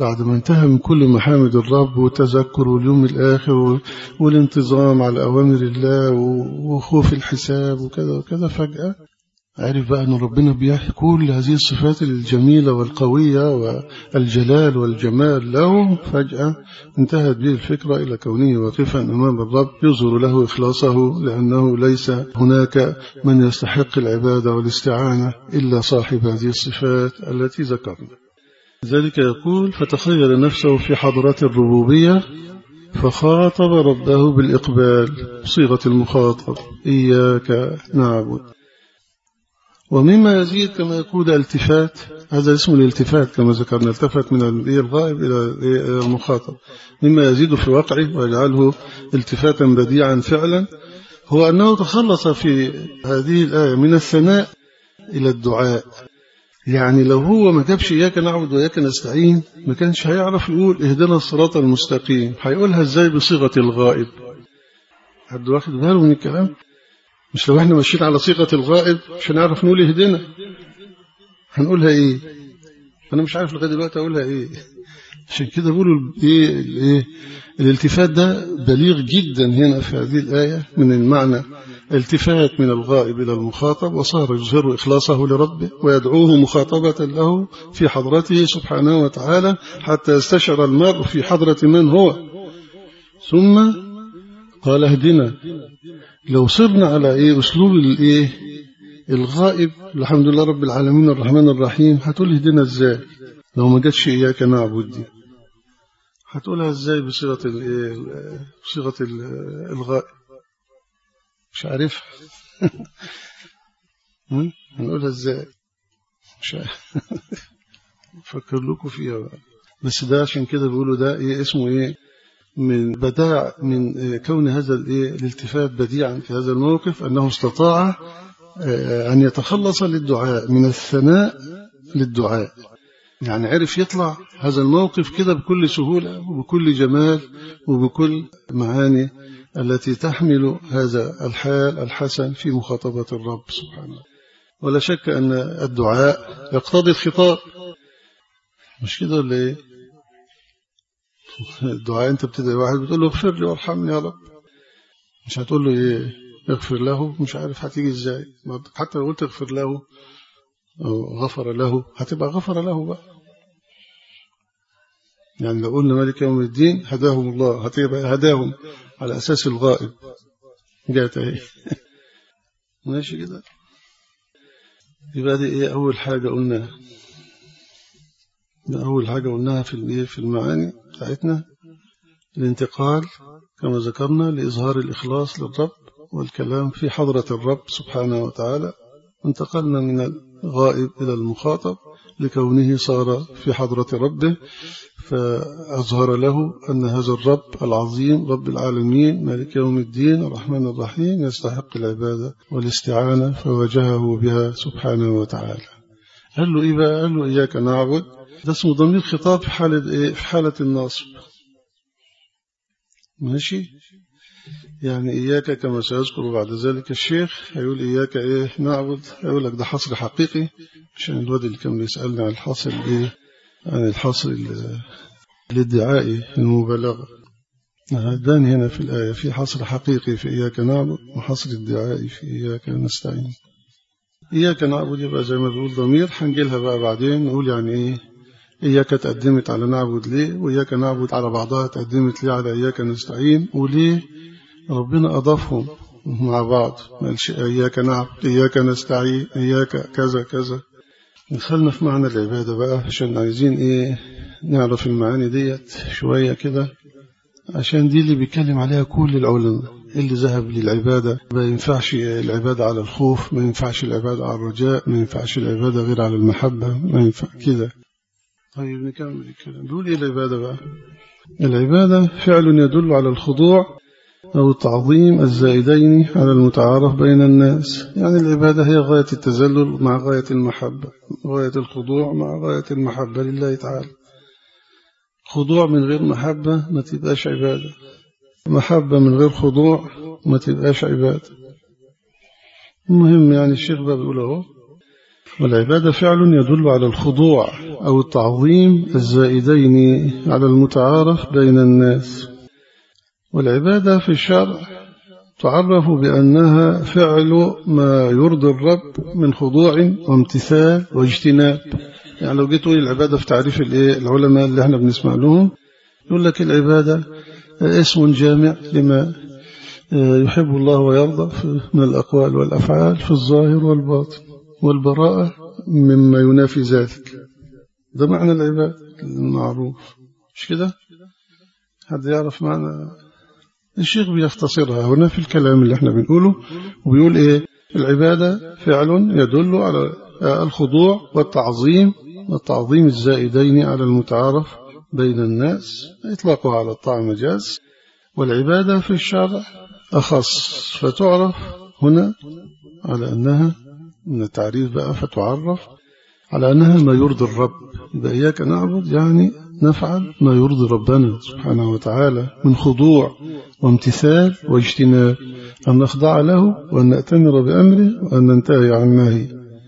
بعد ما انتهى من كل محامد الرب والتذكر واليوم الآخر والانتظام على أوامر الله وخوف الحساب وكذا وكذا فجأة عرف بقى أن ربنا بيحكي كل هذه الصفات الجميلة والقوية والجلال والجمال له فجأة انتهت به الفكرة إلى كونه واقفا أمام الرب يظهر له إخلاصه لأنه ليس هناك من يستحق العبادة والاستعانة إلا صاحب هذه الصفات التي ذكرنا ذلك يقول فتخيل نفسه في حضرة الربوبية فخاطب ربه بالإقبال صيغة المخاطب إياك نعبد ومما يزيد كما يقول التفات هذا اسمه الالتفات كما ذكرنا التفت من الغائب إلى المخاطب مما يزيد في وقعه ويجعله التفاتا بديعا فعلا هو أنه تخلص في هذه الآية من الثناء إلى الدعاء يعني لو هو ما جابش إياك نعبد وإياك نستعين ما كانش هيعرف يقول اهدنا الصراط المستقيم هيقولها ازاي بصيغة الغائب حد واخد باله من الكلام مش لو احنا ماشيين على صيغة الغائب مش هنعرف نقول اهدنا هنقولها ايه انا مش عارف لغايه دلوقتي اقولها ايه عشان كده بيقولوا ايه الايه الالتفات ده بليغ جدا هنا في هذه الآية من المعنى التفات من الغائب إلى المخاطب وصار يظهر إخلاصه لربه ويدعوه مخاطبة له في حضرته سبحانه وتعالى حتى يستشعر المرء في حضرة من هو ثم قال اهدنا لو صرنا على ايه اسلوب الايه الغائب الحمد لله رب العالمين الرحمن الرحيم هتقول اهدنا ازاي لو ما جاتش اياك نعبد دي هتقولها ازاي بصيغه الايه بصيغه الغائب مش عارفها هنقولها ازاي مش عارف فكر لكم فيها بقى بس ده عشان كده بيقولوا ده ايه اسمه ايه من بداع من كون هذا الالتفات بديعا في هذا الموقف أنه استطاع أن يتخلص للدعاء من الثناء للدعاء يعني عرف يطلع هذا الموقف كده بكل سهولة وبكل جمال وبكل معاني التي تحمل هذا الحال الحسن في مخاطبة الرب سبحانه ولا شك أن الدعاء يقتضي الخطاب مش كده ولا ايه الدعاء انت بتدعي واحد بتقول له اغفر لي وارحمني يا رب مش هتقول له ايه اغفر له مش عارف هتيجي ازاي حتى لو قلت اغفر له او غفر له هتبقى غفر له بقى يعني لو قلنا مالك يوم الدين هداهم الله هتبقى هداهم على اساس الغائب جات اهي ماشي كده يبقى دي ايه اول حاجه قلناها ده أول حاجة قلناها في في المعاني بتاعتنا الانتقال كما ذكرنا لإظهار الإخلاص للرب والكلام في حضرة الرب سبحانه وتعالى انتقلنا من الغائب إلى المخاطب لكونه صار في حضرة ربه فأظهر له أن هذا الرب العظيم رب العالمين مالك يوم الدين الرحمن الرحيم يستحق العبادة والاستعانة فواجهه بها سبحانه وتعالى قال له إيه بقى قال له إياك نعبد ده اسمه ضمير خطاب في حالة إيه؟ في حالة النصب ماشي يعني إياك كما سيذكر بعد ذلك الشيخ هيقول إياك إيه نعبد هيقول لك ده حصر حقيقي عشان الواد اللي كان بيسألني عن الحصر إيه عن الحصر الادعائي المبالغة هدان هنا في الآية في حصر حقيقي في إياك نعبد وحصر ادعائي في إياك نستعين إياك نعبد يبقى زي ما بيقول ضمير هنجيلها بقى بعدين نقول يعني إيه إياك تقدمت على نعبد ليه وإياك نعبد على بعضها تقدمت ليه على إياك نستعين وليه ربنا أضافهم مع بعض مالش إياك نعبد إياك نستعين إياك كذا كذا دخلنا في معنى العبادة بقى عشان عايزين إيه نعرف المعاني ديت شوية كده عشان دي اللي بيتكلم عليها كل العلماء اللي ذهب للعبادة ما ينفعش العبادة على الخوف ما ينفعش العبادة على الرجاء ما ينفعش العبادة غير على المحبة ما ينفع كده طيب نكمل الكلام بيقول ايه العبادة بقى العبادة فعل يدل على الخضوع أو التعظيم الزائدين على المتعارف بين الناس يعني العبادة هي غاية التذلل مع غاية المحبة غاية الخضوع مع غاية المحبة لله تعالى خضوع من غير محبة ما تبقاش عبادة محبة من غير خضوع ما تبقاش عبادة المهم يعني الشيخ بقى بيقول اهو والعبادة فعل يدل على الخضوع أو التعظيم الزائدين على المتعارف بين الناس والعبادة في الشرع تعرف بأنها فعل ما يرضي الرب من خضوع وامتثال واجتناب يعني لو جيت تقول العبادة في تعريف العلماء اللي احنا بنسمع لهم يقول لك العبادة اسم جامع لما يحب الله ويرضى من الأقوال والأفعال في الظاهر والباطن والبراءة مما ينافي ذلك ده معنى العبادة المعروف مش كده حد يعرف معنى الشيخ بيختصرها هنا في الكلام اللي احنا بنقوله وبيقول ايه العبادة فعل يدل على الخضوع والتعظيم والتعظيم الزائدين على المتعارف بين الناس إطلاقها على الطاعة مجاز والعبادة في الشرع أخص فتعرف هنا على أنها من التعريف بقى فتعرف على أنها ما يرضي الرب يبقى إياك نعبد يعني نفعل ما يرضي ربنا سبحانه وتعالى من خضوع وامتثال واجتناب أن نخضع له وأن نأتمر بأمره وأن ننتهي عن نهي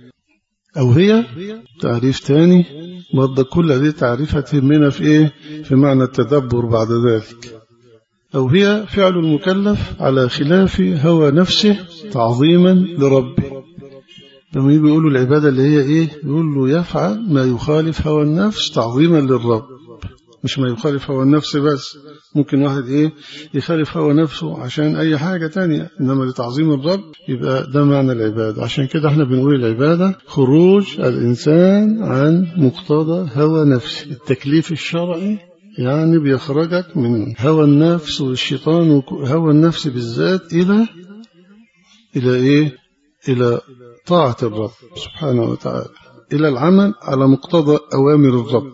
أو هي تعريف تاني برضه كل هذه تعريفها تهمنا في إيه في معنى التدبر بعد ذلك أو هي فعل المكلف على خلاف هوى نفسه تعظيما لربه لما يجي يقولوا العبادة اللي هي إيه يقول له يفعل ما يخالف هوى النفس تعظيما للرب مش ما يخالف هوى النفس بس ممكن واحد إيه يخالف هوى نفسه عشان أي حاجة تانية إنما لتعظيم الرب يبقى ده معنى العبادة عشان كده احنا بنقول العبادة خروج الإنسان عن مقتضى هوى نفسه التكليف الشرعي يعني بيخرجك من هوى النفس والشيطان وهوى النفس بالذات إلى إلى إيه إلى طاعة الرب سبحانه وتعالى إلى العمل على مقتضى أوامر الرب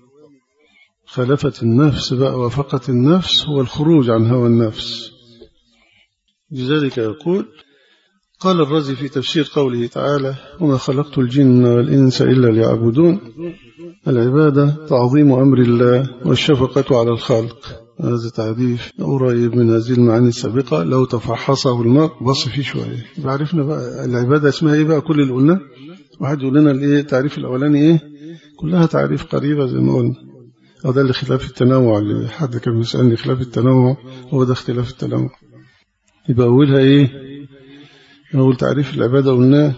خلفت النفس بقى وفقت النفس هو الخروج عن هوى النفس لذلك يقول قال الرزي في تفسير قوله تعالى وما خلقت الجن والإنس إلا ليعبدون العبادة تعظيم أمر الله والشفقة على الخلق هذا تعريف قريب من هذه المعاني السابقة لو تفحصه المرء بص فيه شوية عرفنا بقى العبادة اسمها ايه بقى كل اللي قلنا واحد يقول لنا الايه التعريف الاولاني ايه كلها تعريف قريبة زي ما قلنا هذا اللي خلاف التنوع اللي حد كان بيسألني خلاف التنوع هو ده اختلاف التنوع يبقى أولها ايه أول تعريف العبادة قلناه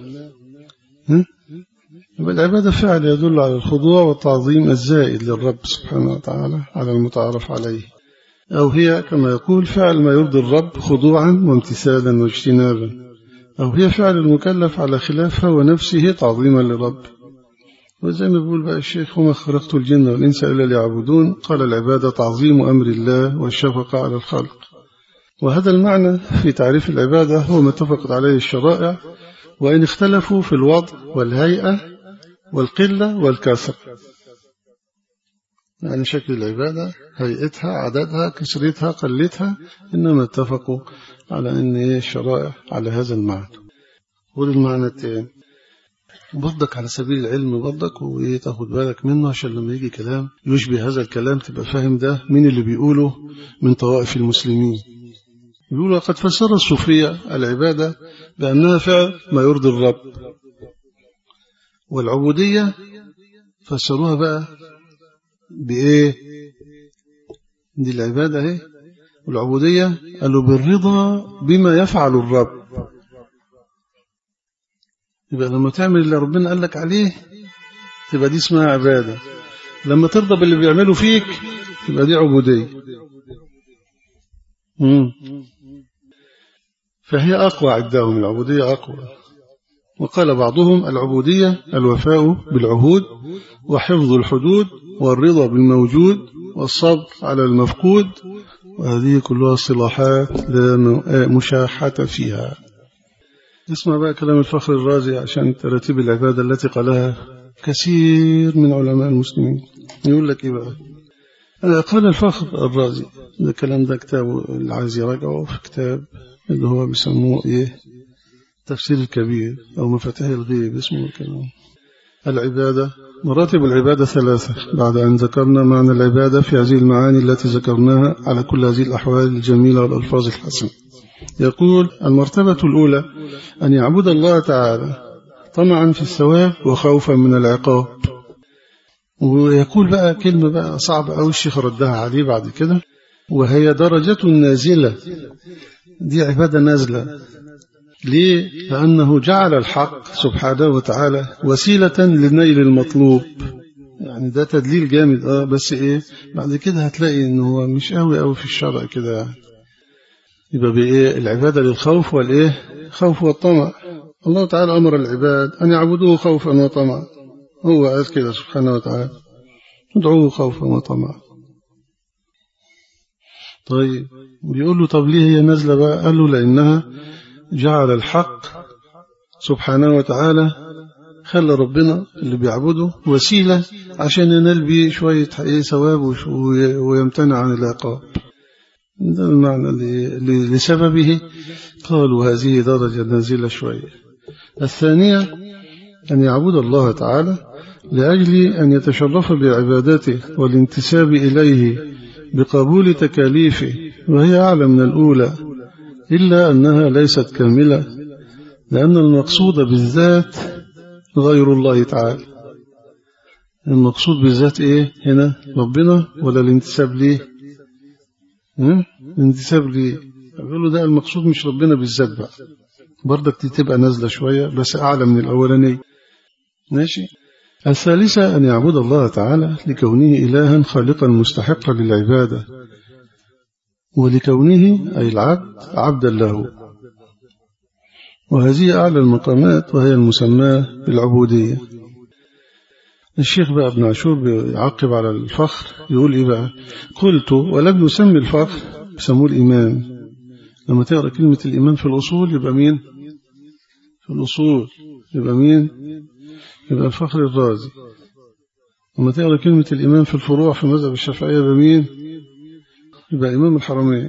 يبقى العبادة فعل يدل على الخضوع والتعظيم الزائد للرب سبحانه وتعالى على المتعارف عليه أو هي كما يقول فعل ما يرضي الرب خضوعا وامتثالا واجتنابا أو هي فعل المكلف على خلاف هو نفسه تعظيما للرب وزي ما بيقول بقى الشيخ وما خلقت الجن والإنس إلا ليعبدون قال العبادة تعظيم أمر الله والشفقة على الخلق وهذا المعنى في تعريف العبادة هو ما اتفقت عليه الشرائع وإن اختلفوا في الوضع والهيئة والقلة والكثرة يعني شكل العبادة هيئتها عددها كسرتها قلتها إنما اتفقوا على أن الشرائع على هذا المعنى والمعنى التاني برضك على سبيل العلم برضك وتاخد بالك منه عشان لما يجي كلام يشبه هذا الكلام تبقى فاهم ده مين اللي بيقوله من طوائف المسلمين يقولوا قد فسر الصوفية العبادة بأنها فعل ما يرضي الرب والعبودية فسروها بقى بإيه دي العبادة اهي والعبودية قالوا بالرضا بما يفعل الرب يبقى لما تعمل اللي ربنا قال لك عليه تبقى دي اسمها عبادة لما ترضى باللي بيعمله فيك تبقى دي عبودية مم. فهي أقوى عندهم العبودية أقوى وقال بعضهم العبودية الوفاء بالعهود وحفظ الحدود والرضا بالموجود والصبر على المفقود وهذه كلها صلاحات لا مشاحة فيها اسمع بقى كلام الفخر الرازي عشان ترتيب العبادة التي قالها كثير من علماء المسلمين يقول لك إيه بقى قال الفخر الرازي ده الكلام ده كتابه اللي عايز يراجعه في كتاب اللي هو بيسموه إيه تفسير الكبير أو مفاتيح الغيب اسمه الكلام العبادة مراتب العبادة ثلاثة بعد أن ذكرنا معنى العبادة في هذه المعاني التي ذكرناها على كل هذه الأحوال الجميلة والألفاظ الحسنة يقول المرتبة الأولى أن يعبد الله تعالى طمعا في الثواب وخوفا من العقاب ويقول بقى كلمة بقى صعبة أوي الشيخ ردها عليه بعد كده وهي درجة نازلة دي عبادة نازلة ليه؟ لأنه جعل الحق سبحانه وتعالى وسيلة لنيل المطلوب يعني ده تدليل جامد اه بس ايه بعد كده هتلاقي انه هو مش قوي قوي في الشرع كده يعني يبقى بايه العبادة للخوف والايه خوف والطمع الله تعالى أمر العباد أن يعبدوه خوفا وطمعا هو قال كده سبحانه وتعالى ادعوه خوفا وطمعا طيب بيقول له طب ليه هي نازلة بقى قال له لأنها جعل الحق سبحانه وتعالى خلى ربنا اللي بيعبده وسيلة عشان ينال بيه شوية ثواب ويمتنع عن العقاب ده المعنى اللي لسببه قالوا هذه درجة نازلة شوية الثانية أن يعبد الله تعالى لأجل أن يتشرف بعبادته والانتساب إليه بقبول تكاليفه وهي أعلى من الأولى إلا أنها ليست كاملة لأن المقصود بالذات غير الله تعالى المقصود بالذات إيه هنا ربنا ولا الانتساب ليه الانتساب ليه أقول له ده المقصود مش ربنا بالذات بقى برضك دي تبقى نازلة شوية بس أعلى من الأولانية ماشي الثالثة أن يعبد الله تعالى لكونه إلها خالقا مستحقا للعبادة ولكونه أي العبد عبدا له وهذه أعلى المقامات وهي المسماة بالعبودية الشيخ بقى ابن عاشور بيعقب على الفخر يقول إيه بقى قلت ولم نسمي الفخر بسموه الإيمان لما تقرأ كلمة الإيمان في الأصول يبقى مين في الأصول يبقى مين يبقى الفخر الرازي لما تقرأ كلمة الإمام في الفروع في مذهب الشافعية يبقى مين يبقى إمام الحرمين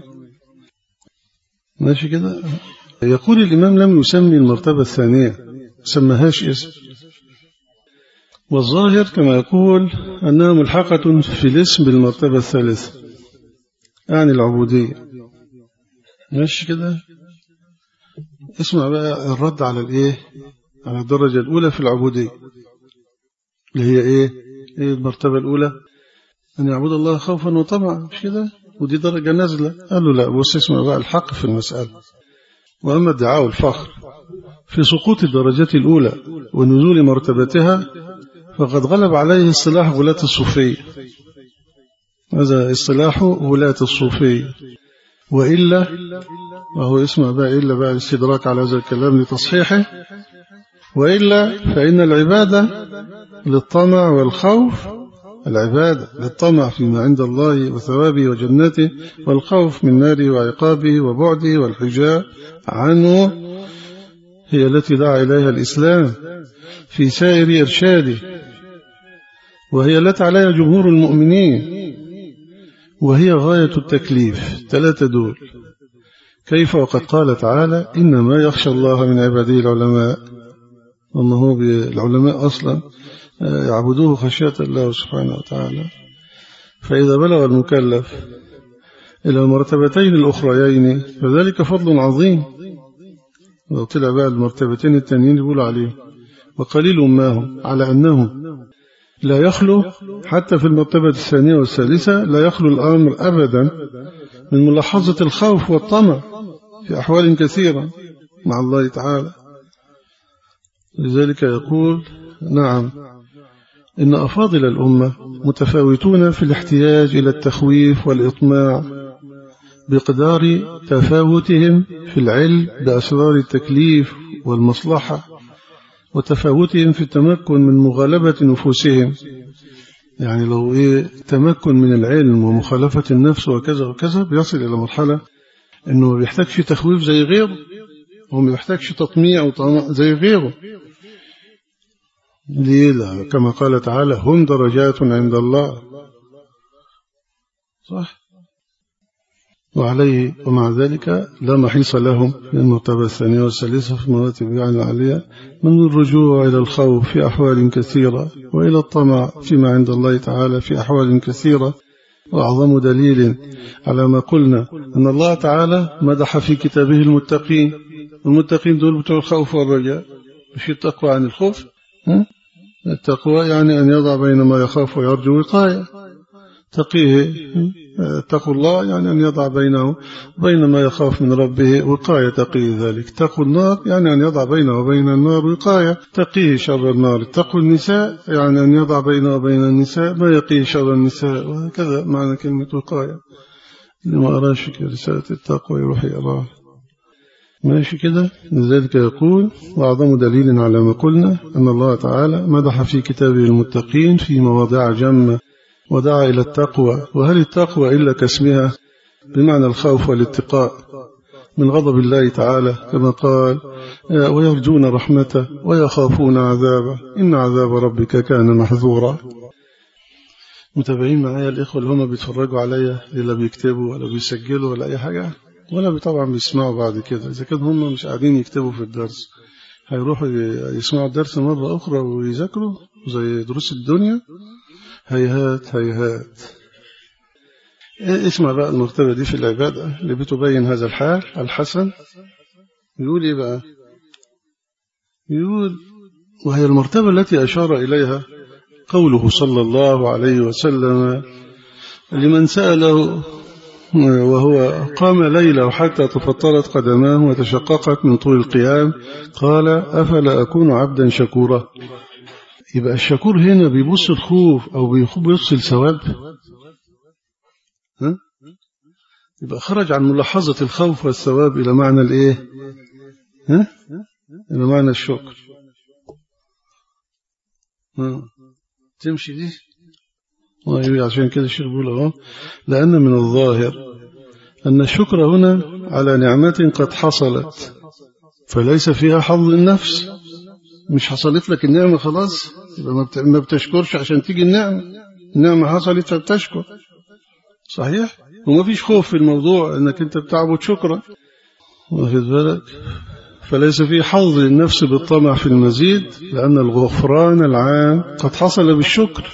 ماشي كده يقول الإمام لم يسمي المرتبة الثانية سمهاش اسم والظاهر كما يقول أنها ملحقة في الاسم بالمرتبة الثالثة يعني العبودية ماشي كده اسمع بقى الرد على الايه على الدرجة الأولى في العبودية اللي هي ايه ايه المرتبة الأولى أن يعبد الله خوفا وطمعا مش كده ودي درجة نازلة قال له لا بص اسمع بقى الحق في المسألة وأما ادعاء الفخر في سقوط الدرجة الأولى ونزول مرتبتها فقد غلب عليه اصطلاح غلاة الصوفية هذا اصطلاح غلاة الصوفية وإلا وهو اسمع بقى إلا بقى الاستدراك على هذا الكلام لتصحيحه وإلا فإن العبادة للطمع والخوف العبادة للطمع فيما عند الله وثوابه وجنته والخوف من ناره وعقابه وبعده والحجاب عنه هي التي دعا إليها الإسلام في سائر إرشاده وهي التي عليها جمهور المؤمنين وهي غاية التكليف ثلاثة دول كيف وقد قال تعالى إنما يخشى الله من عباده العلماء أنه العلماء أصلا يعبدوه خشية الله سبحانه وتعالى فإذا بلغ المكلف إلى المرتبتين الأخريين فذلك فضل عظيم لو طلع بقى المرتبتين التانيين يقول عليه وقليل ما هم على أنه لا يخلو حتى في المرتبة الثانية والثالثة لا يخلو الأمر أبدا من ملاحظة الخوف والطمع في أحوال كثيرة مع الله تعالى لذلك يقول نعم إن أفاضل الأمة متفاوتون في الاحتياج إلى التخويف والإطماع بقدار تفاوتهم في العلم بأسرار التكليف والمصلحة وتفاوتهم في التمكن من مغالبة نفوسهم يعني لو إيه تمكن من العلم ومخالفة النفس وكذا وكذا بيصل إلى مرحلة إنه ما بيحتاجش تخويف زي غيره وما بيحتاجش تطميع وطمع زي غيره ليه لا كما قال تعالى هم درجات عند الله صح وعليه ومع ذلك لا محيص لهم من المرتبة الثانية والثالثة في المراتب يعني العالية من الرجوع إلى الخوف في أحوال كثيرة وإلى الطمع فيما عند الله تعالى في أحوال كثيرة وأعظم دليل على ما قلنا أن الله تعالى مدح في كتابه المتقين المتقين دول بتوع الخوف والرجاء مش التقوى عن الخوف ها؟ التقوى يعني أن يضع بين ما يخاف ويرجو وقاية تقيه اتقوا الله يعني أن يضع بينه بين ما يخاف من ربه وقاية تقيه ذلك تقوا النار يعني أن يضع بينه وبين النار وقاية تقيه شر النار اتقوا النساء يعني أن يضع بينه وبين النساء ما يقيه شر النساء وهكذا معنى كلمة وقاية لما أراش رسالة التقوى يروح يقرأ ماشي كده لذلك يقول وأعظم دليل على ما قلنا أن الله تعالى مدح في كتابه المتقين في مواضع جمة ودعا إلى التقوى وهل التقوى إلا كاسمها بمعنى الخوف والاتقاء من غضب الله تعالى كما قال ويرجون رحمته ويخافون عذابه إن عذاب ربك كان محذورا متابعين معايا الإخوة اللي هم بيتفرجوا عليا لا بيكتبوا ولا بيسجلوا ولا أي حاجة ولا طبعا بيسمعوا بعد كده إذا كان هم مش قاعدين يكتبوا في الدرس هيروحوا يسمعوا الدرس مرة أخرى ويذاكروا زي دروس الدنيا هيهات هيهات اسمع بقى المرتبة دي في العبادة اللي بتبين هذا الحال الحسن يقول إيه بقى يقول وهي المرتبة التي أشار إليها قوله صلى الله عليه وسلم لمن سأله وهو قام ليلة حتى تفطرت قدماه وتشققت من طول القيام قال أفلا أكون عبدا شكورا يبقى الشكور هنا بيبص الخوف أو بيبص الثواب ها؟ يبقى خرج عن ملاحظة الخوف والثواب إلى معنى الإيه ها؟ إلى معنى الشكر ها؟ تمشي دي عشان كده الشيخ بيقول اهو لأن من الظاهر أن الشكر هنا على نعمة قد حصلت فليس فيها حظ النفس مش حصلت لك النعمة خلاص يبقى ما بتشكرش عشان تيجي النعمة النعمة حصلت فبتشكر صحيح وما فيش خوف في الموضوع انك انت بتعبد شكرا واخد بالك فليس في حظ للنفس بالطمع في المزيد لأن الغفران العام قد حصل بالشكر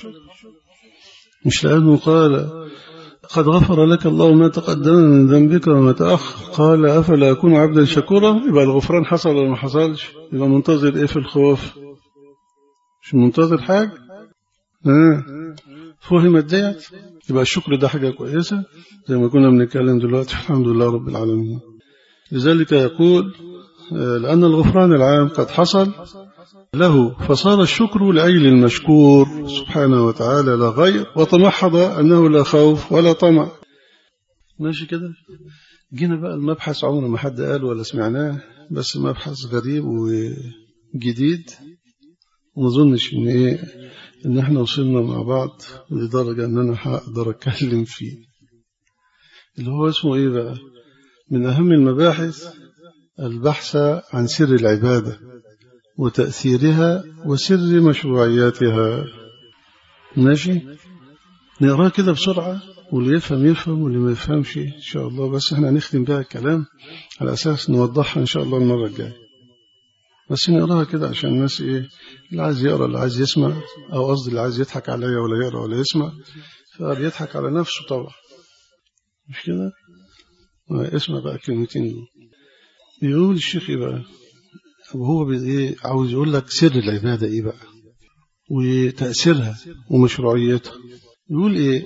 مش لأنه قال قد غفر لك الله ما تقدم من ذنبك وما تأخر قال أفلا أكون عبدا شكورا يبقى الغفران حصل ولا ما حصلش يبقى منتظر إيه في الخوف مش منتظر حاجة آه. فهمت ديت يبقى الشكر ده حاجة كويسة زي ما كنا بنتكلم دلوقتي الحمد لله رب العالمين لذلك يقول لأن الغفران العام قد حصل له فصار الشكر لأجل المشكور سبحانه وتعالى لا غير وتمحض أنه لا خوف ولا طمع ماشي كده جينا بقى المبحث عمر ما حد قال ولا سمعناه بس مبحث غريب وجديد وما اظنش ان ايه ان احنا وصلنا مع بعض لدرجة ان انا هقدر اتكلم فيه اللي هو اسمه ايه بقى من اهم المباحث البحث عن سر العبادة وتأثيرها وسر مشروعياتها ماشي نقرأ كده بسرعة واللي يفهم يفهم واللي ما يفهمش إن شاء الله بس احنا هنختم بها الكلام على أساس نوضحها إن شاء الله المرة الجاية بس نقراها كده عشان الناس إيه اللي عايز يقرأ اللي عايز يسمع أو قصدي اللي عايز يضحك عليا ولا يقرأ ولا يسمع فبيضحك على نفسه طبعا مش كده اسمع بقى كلمتين دول يقول الشيخ إيه بقى وهو إيه عاوز يقول لك سر العبادة إيه بقى وتأثيرها ومشروعيتها يقول إيه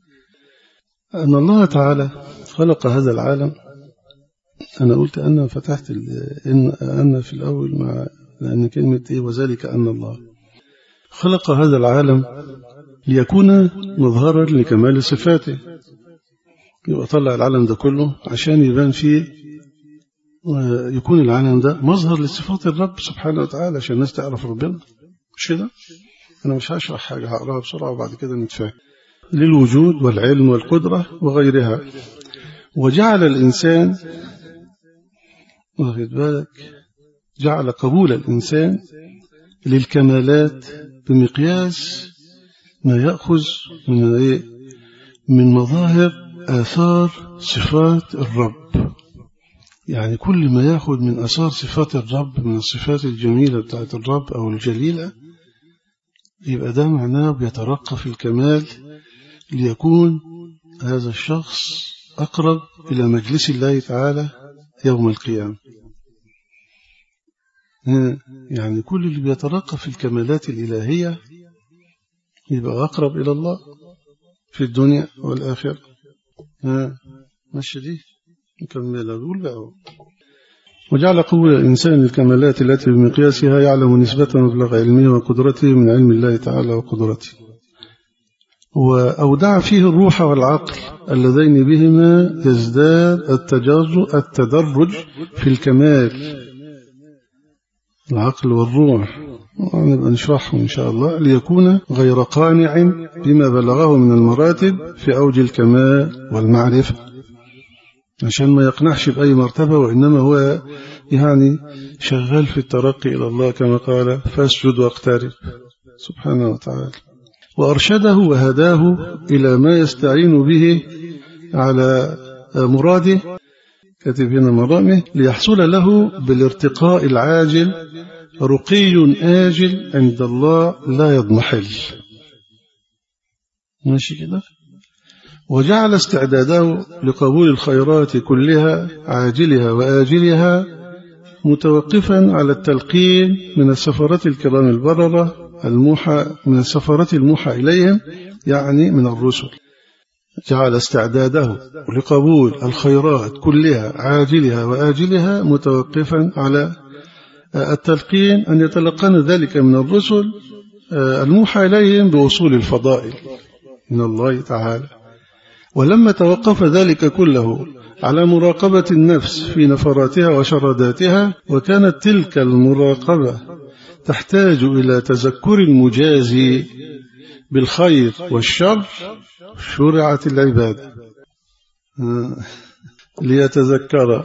أن الله تعالى خلق هذا العالم أنا قلت أن فتحت إن أن في الأول مع لأن كلمة إيه وذلك أن الله خلق هذا العالم ليكون مظهرا لكمال صفاته يبقى طلع العالم ده كله عشان يبان فيه ويكون العالم ده مظهر لصفات الرب سبحانه وتعالى عشان الناس تعرف ربنا مش كده أنا مش هشرح حاجة هقراها بسرعة وبعد كده نتفاهم للوجود والعلم والقدرة وغيرها وجعل الإنسان واخد بالك جعل قبول الإنسان للكمالات بمقياس ما يأخذ من إيه من مظاهر آثار صفات الرب يعني كل ما يأخذ من أثار صفات الرب من الصفات الجميلة بتاعت الرب أو الجليلة يبقى ده معناه بيترقى في الكمال ليكون هذا الشخص أقرب إلى مجلس الله تعالى يوم القيامة يعني كل اللي بيترقى في الكمالات الإلهية يبقى أقرب إلى الله في الدنيا والآخرة ماشي دي نكمل أقول بقى وجعل قبول الإنسان الكمالات التي بمقياسها يعلم نسبة مبلغ علمه وقدرته من علم الله تعالى وقدرته وأودع فيه الروح والعقل اللذين بهما يزداد التجرج التدرج في الكمال العقل والروح ونبقى نشرحهم إن شاء الله ليكون غير قانع بما بلغه من المراتب في أوج الكمال والمعرفة عشان ما يقنعش بأي مرتبة وإنما هو يعني شغال في الترقي إلى الله كما قال فاسجد واقترب سبحانه وتعالى وأرشده وهداه إلى ما يستعين به على مراده كاتب هنا مرامه ليحصل له بالارتقاء العاجل رقي آجل عند الله لا يضمحل ماشي كده وجعل استعداده لقبول الخيرات كلها عاجلها وآجلها متوقفا على التلقين من السفرات الكرام البررة الموحى من السفرات الموحى إليهم يعني من الرسل جعل استعداده لقبول الخيرات كلها عاجلها وآجلها متوقفا على التلقين أن يتلقن ذلك من الرسل الموحى إليهم بوصول الفضائل من الله تعالى ولما توقف ذلك كله على مراقبة النفس في نفراتها وشرداتها وكانت تلك المراقبة تحتاج إلى تذكر المجازي بالخير والشر شرعت العبادة ليتذكر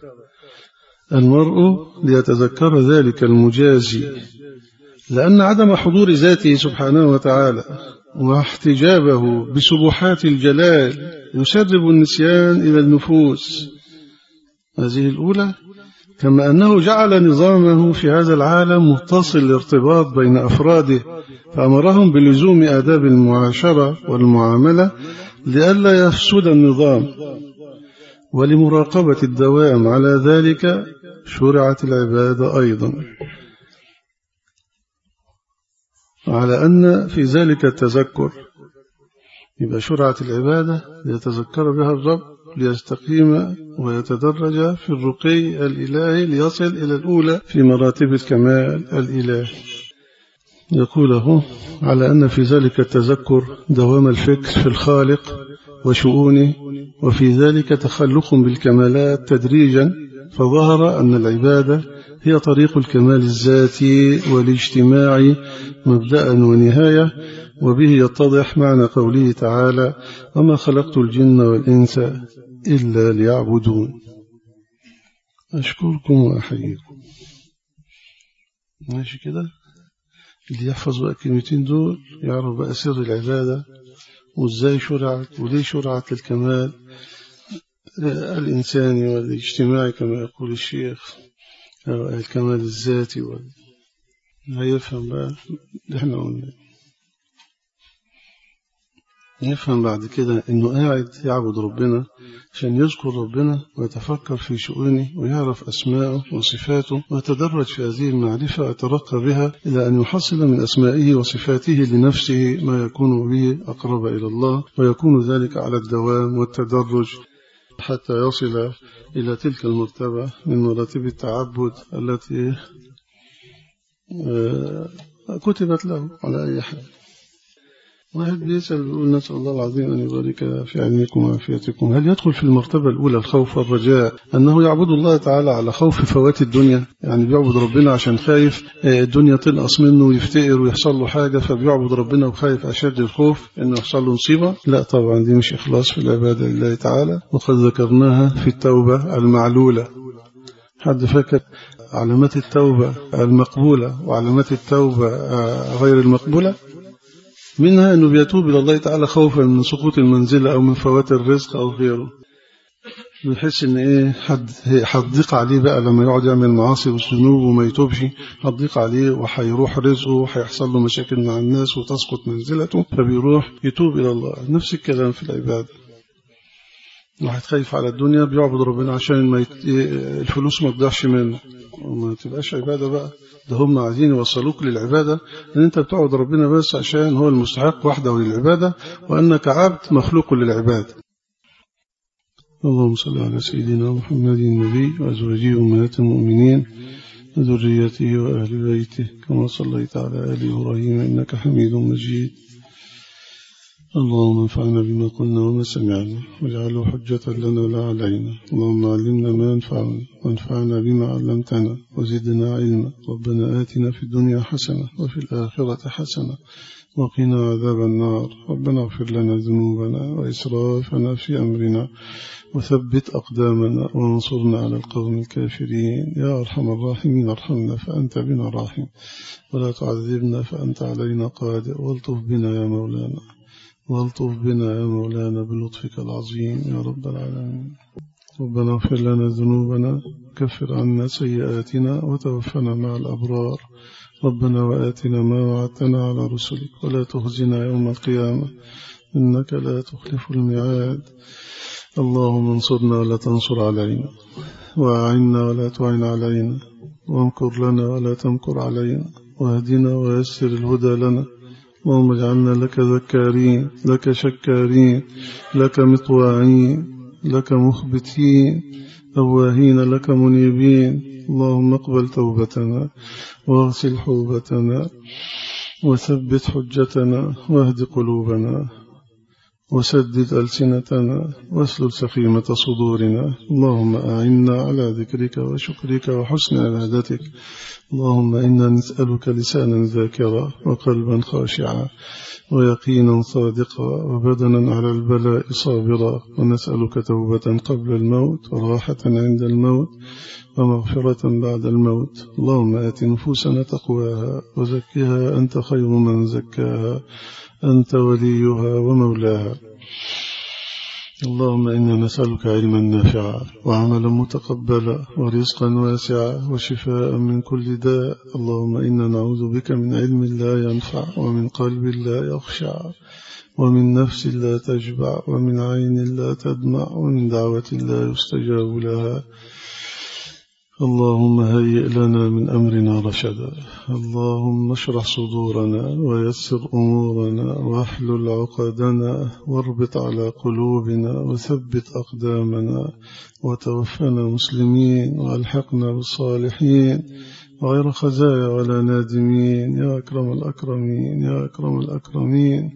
المرء ليتذكر ذلك المجازي لأن عدم حضور ذاته سبحانه وتعالى واحتجابه بسبحات الجلال يسرب النسيان إلى النفوس هذه الأولى كما أنه جعل نظامه في هذا العالم متصل الارتباط بين أفراده فأمرهم بلزوم آداب المعاشرة والمعاملة لئلا يفسد النظام ولمراقبة الدوام على ذلك شرعت العبادة أيضا على أن في ذلك التذكر يبقى شرعت العبادة ليتذكر بها الرب ليستقيم ويتدرج في الرقي الإلهي ليصل إلى الأولى في مراتب الكمال الإلهي يقوله على أن في ذلك التذكر دوام الفكر في الخالق وشؤونه وفي ذلك تخلق بالكمالات تدريجا فظهر أن العبادة هي طريق الكمال الذاتي والاجتماعي مبدأ ونهاية وبه يتضح معنى قوله تعالى وما خلقت الجن والإنس إلا ليعبدون أشكركم وأحييكم ماشي كده اللي يحفظ بقى الكلمتين دول يعرف بقى سر العبادة وازاي شرعت وليه شرعت الكمال الإنساني والاجتماعي كما يقول الشيخ الكمال الذاتي وال... هيفهم بقى اللي احنا قلنا يفهم بعد كده انه قاعد يعبد ربنا عشان يذكر ربنا ويتفكر في شؤونه ويعرف أسماءه وصفاته ويتدرج في هذه المعرفة ويترقى بها إلى أن يحصل من أسمائه وصفاته لنفسه ما يكون به أقرب إلى الله ويكون ذلك على الدوام والتدرج حتى يصل إلى تلك المرتبة من مراتب التعبد التي كتبت له على أي حال واحد بيسأل بيقول نسأل الله العظيم أن يبارك في علمكم وعافيتكم هل يدخل في المرتبة الأولى الخوف والرجاء أنه يعبد الله تعالى على خوف فوات الدنيا يعني بيعبد ربنا عشان خايف الدنيا تنقص منه ويفتقر ويحصل له حاجة فبيعبد ربنا وخايف أشد الخوف أنه يحصل له مصيبة لا طبعا دي مش إخلاص في العبادة لله تعالى وقد ذكرناها في التوبة المعلولة حد فاكر علامات التوبة المقبولة وعلامات التوبة غير المقبولة منها أنه بيتوب إلى الله تعالى خوفا من سقوط المنزلة أو من فوات الرزق أو غيره بيحس ان ايه حد هتضيق عليه بقى لما يقعد يعمل معاصي والذنوب وما يتوبش هتضيق عليه وهيروح رزقه وهيحصل له مشاكل مع الناس وتسقط منزلته فبيروح يتوب الى الله نفس الكلام في العباده واحد خايف على الدنيا بيعبد ربنا عشان ما يت... الفلوس ما تضيعش منه وما تبقاش عبادة بقى ده هم عايزين يوصلوك للعبادة ان انت بتعبد ربنا بس عشان هو المستحق وحده للعبادة وانك عبد مخلوق للعبادة اللهم صل على سيدنا محمد النبي وأزواجه أمهات المؤمنين وذريته وأهل بيته كما صليت على آل إبراهيم إنك حميد مجيد اللهم انفعنا بما قلنا وما سمعنا واجعله حجة لنا لا علينا اللهم علمنا ما ينفعنا وانفعنا بما علمتنا وزدنا علما ربنا آتنا في الدنيا حسنة وفي الآخرة حسنة وقنا عذاب النار ربنا اغفر لنا ذنوبنا وإسرافنا في أمرنا وثبت أقدامنا وانصرنا على القوم الكافرين يا أرحم الراحمين ارحمنا فأنت بنا راحم ولا تعذبنا فأنت علينا قادر والطف بنا يا مولانا والطف بنا يا مولانا بلطفك العظيم يا رب العالمين ربنا اغفر لنا ذنوبنا كفر عنا سيئاتنا وتوفنا مع الأبرار ربنا وآتنا ما وعدتنا على رسلك ولا تخزنا يوم القيامة إنك لا تخلف الميعاد اللهم انصرنا ولا تنصر علينا وأعنا ولا تعين علينا وامكر لنا ولا تمكر علينا واهدنا ويسر الهدى لنا اللهم اجعلنا لك ذكارين لك شكارين لك مطواعين لك مخبتين أواهين لك منيبين اللهم اقبل توبتنا واغسل حوبتنا وثبت حجتنا واهد قلوبنا وسدد ألسنتنا واسلل سخيمة صدورنا اللهم أعنا على ذكرك وشكرك وحسن عبادتك اللهم إنا نسألك لسانا ذاكرا وقلبا خاشعا ويقينا صادقا وبدنا على البلاء صابرا ونسألك توبة قبل الموت وراحة عند الموت ومغفرة بعد الموت اللهم آت نفوسنا تقواها وزكها أنت خير من زكاها أنت وليها ومولاها اللهم إنا نسألك علما نافعا وعملا متقبلا ورزقا واسعا وشفاء من كل داء اللهم إنا نعوذ بك من علم لا ينفع ومن قلب لا يخشع ومن نفس لا تجبع ومن عين لا تدمع ومن دعوة لا يستجاب لها اللهم هيئ لنا من أمرنا رشدا اللهم اشرح صدورنا ويسر أمورنا واحلل عقدنا واربط على قلوبنا وثبت أقدامنا وتوفنا مسلمين والحقنا بالصالحين غير خزايا ولا نادمين يا أكرم الأكرمين يا أكرم الأكرمين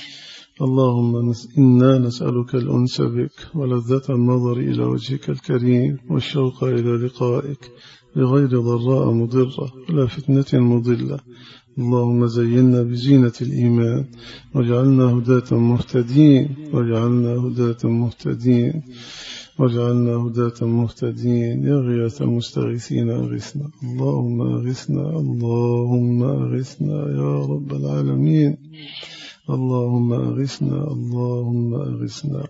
اللهم إنا نسألك الأنس بك ولذة النظر إلى وجهك الكريم والشوق إلى لقائك بغير ضراء مضرة ولا فتنة مضلة اللهم زينا بزينة الإيمان واجعلنا هداة مهتدين واجعلنا هداة مهتدين واجعلنا هداة مهتدين يا غياث المستغيثين أغثنا اللهم أغثنا اللهم أغثنا يا رب العالمين اللهم أغثنا اللهم أغثنا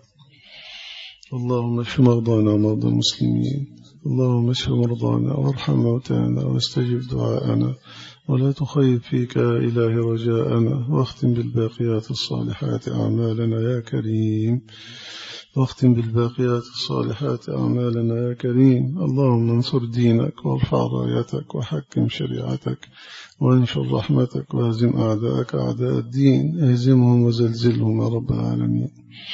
اللهم اشف مرضانا ومرضى المسلمين اللهم اشف مرضانا وارحم موتانا واستجب دعاءنا ولا تخيب فيك يا إله رجاءنا واختم بالباقيات الصالحات أعمالنا يا كريم واختم بالباقيات الصالحات أعمالنا يا كريم اللهم انصر دينك وارفع رايتك وحكم شريعتك وانشر رحمتك وهزم أعداءك أعداء الدين اهزمهم وزلزلهم يا رب العالمين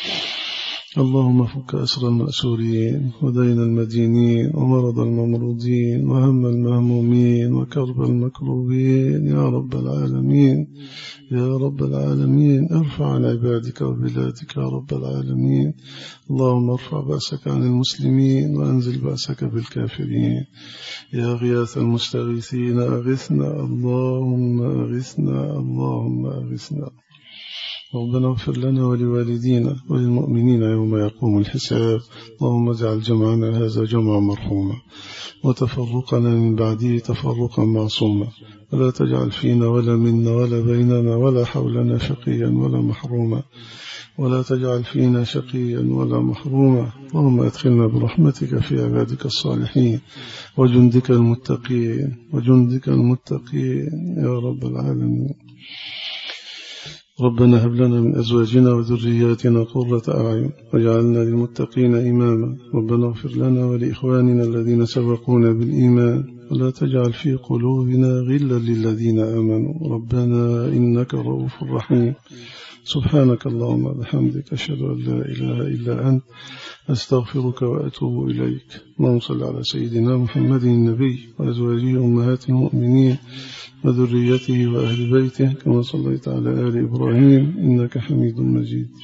اللهم فك أسر المأسورين ودين المدينين ومرض الممرضين وهم المهمومين وكرب المكروبين يا رب العالمين يا رب العالمين ارفع عن عبادك وبلادك يا رب العالمين اللهم ارفع بأسك عن المسلمين وأنزل بأسك بالكافرين يا غياث المستغيثين أغثنا اللهم أغثنا اللهم أغثنا ربنا اغفر لنا ولوالدينا وللمؤمنين يوم يقوم الحساب اللهم اجعل جمعنا هذا جمع مرحوما وتفرقنا من بعده تفرقا معصوما ولا تجعل فينا ولا منا ولا بيننا ولا حولنا شقيا ولا محروما ولا تجعل فينا شقيا ولا محروما اللهم ادخلنا برحمتك في عبادك الصالحين وجندك المتقين وجندك المتقين يا رب العالمين ربنا هب لنا من أزواجنا وذرياتنا قرة أعين واجعلنا للمتقين إماما ربنا اغفر لنا ولإخواننا الذين سبقونا بالإيمان ولا تجعل في قلوبنا غلا للذين آمنوا ربنا إنك رؤوف رحيم سبحانك اللهم وبحمدك أشهد أن لا إله إلا أنت أستغفرك وأتوب إليك اللهم صل على سيدنا محمد النبي وأزواجه أمهات المؤمنين وذريته وأهل بيته كما صليت على آل إبراهيم إنك حميد مجيد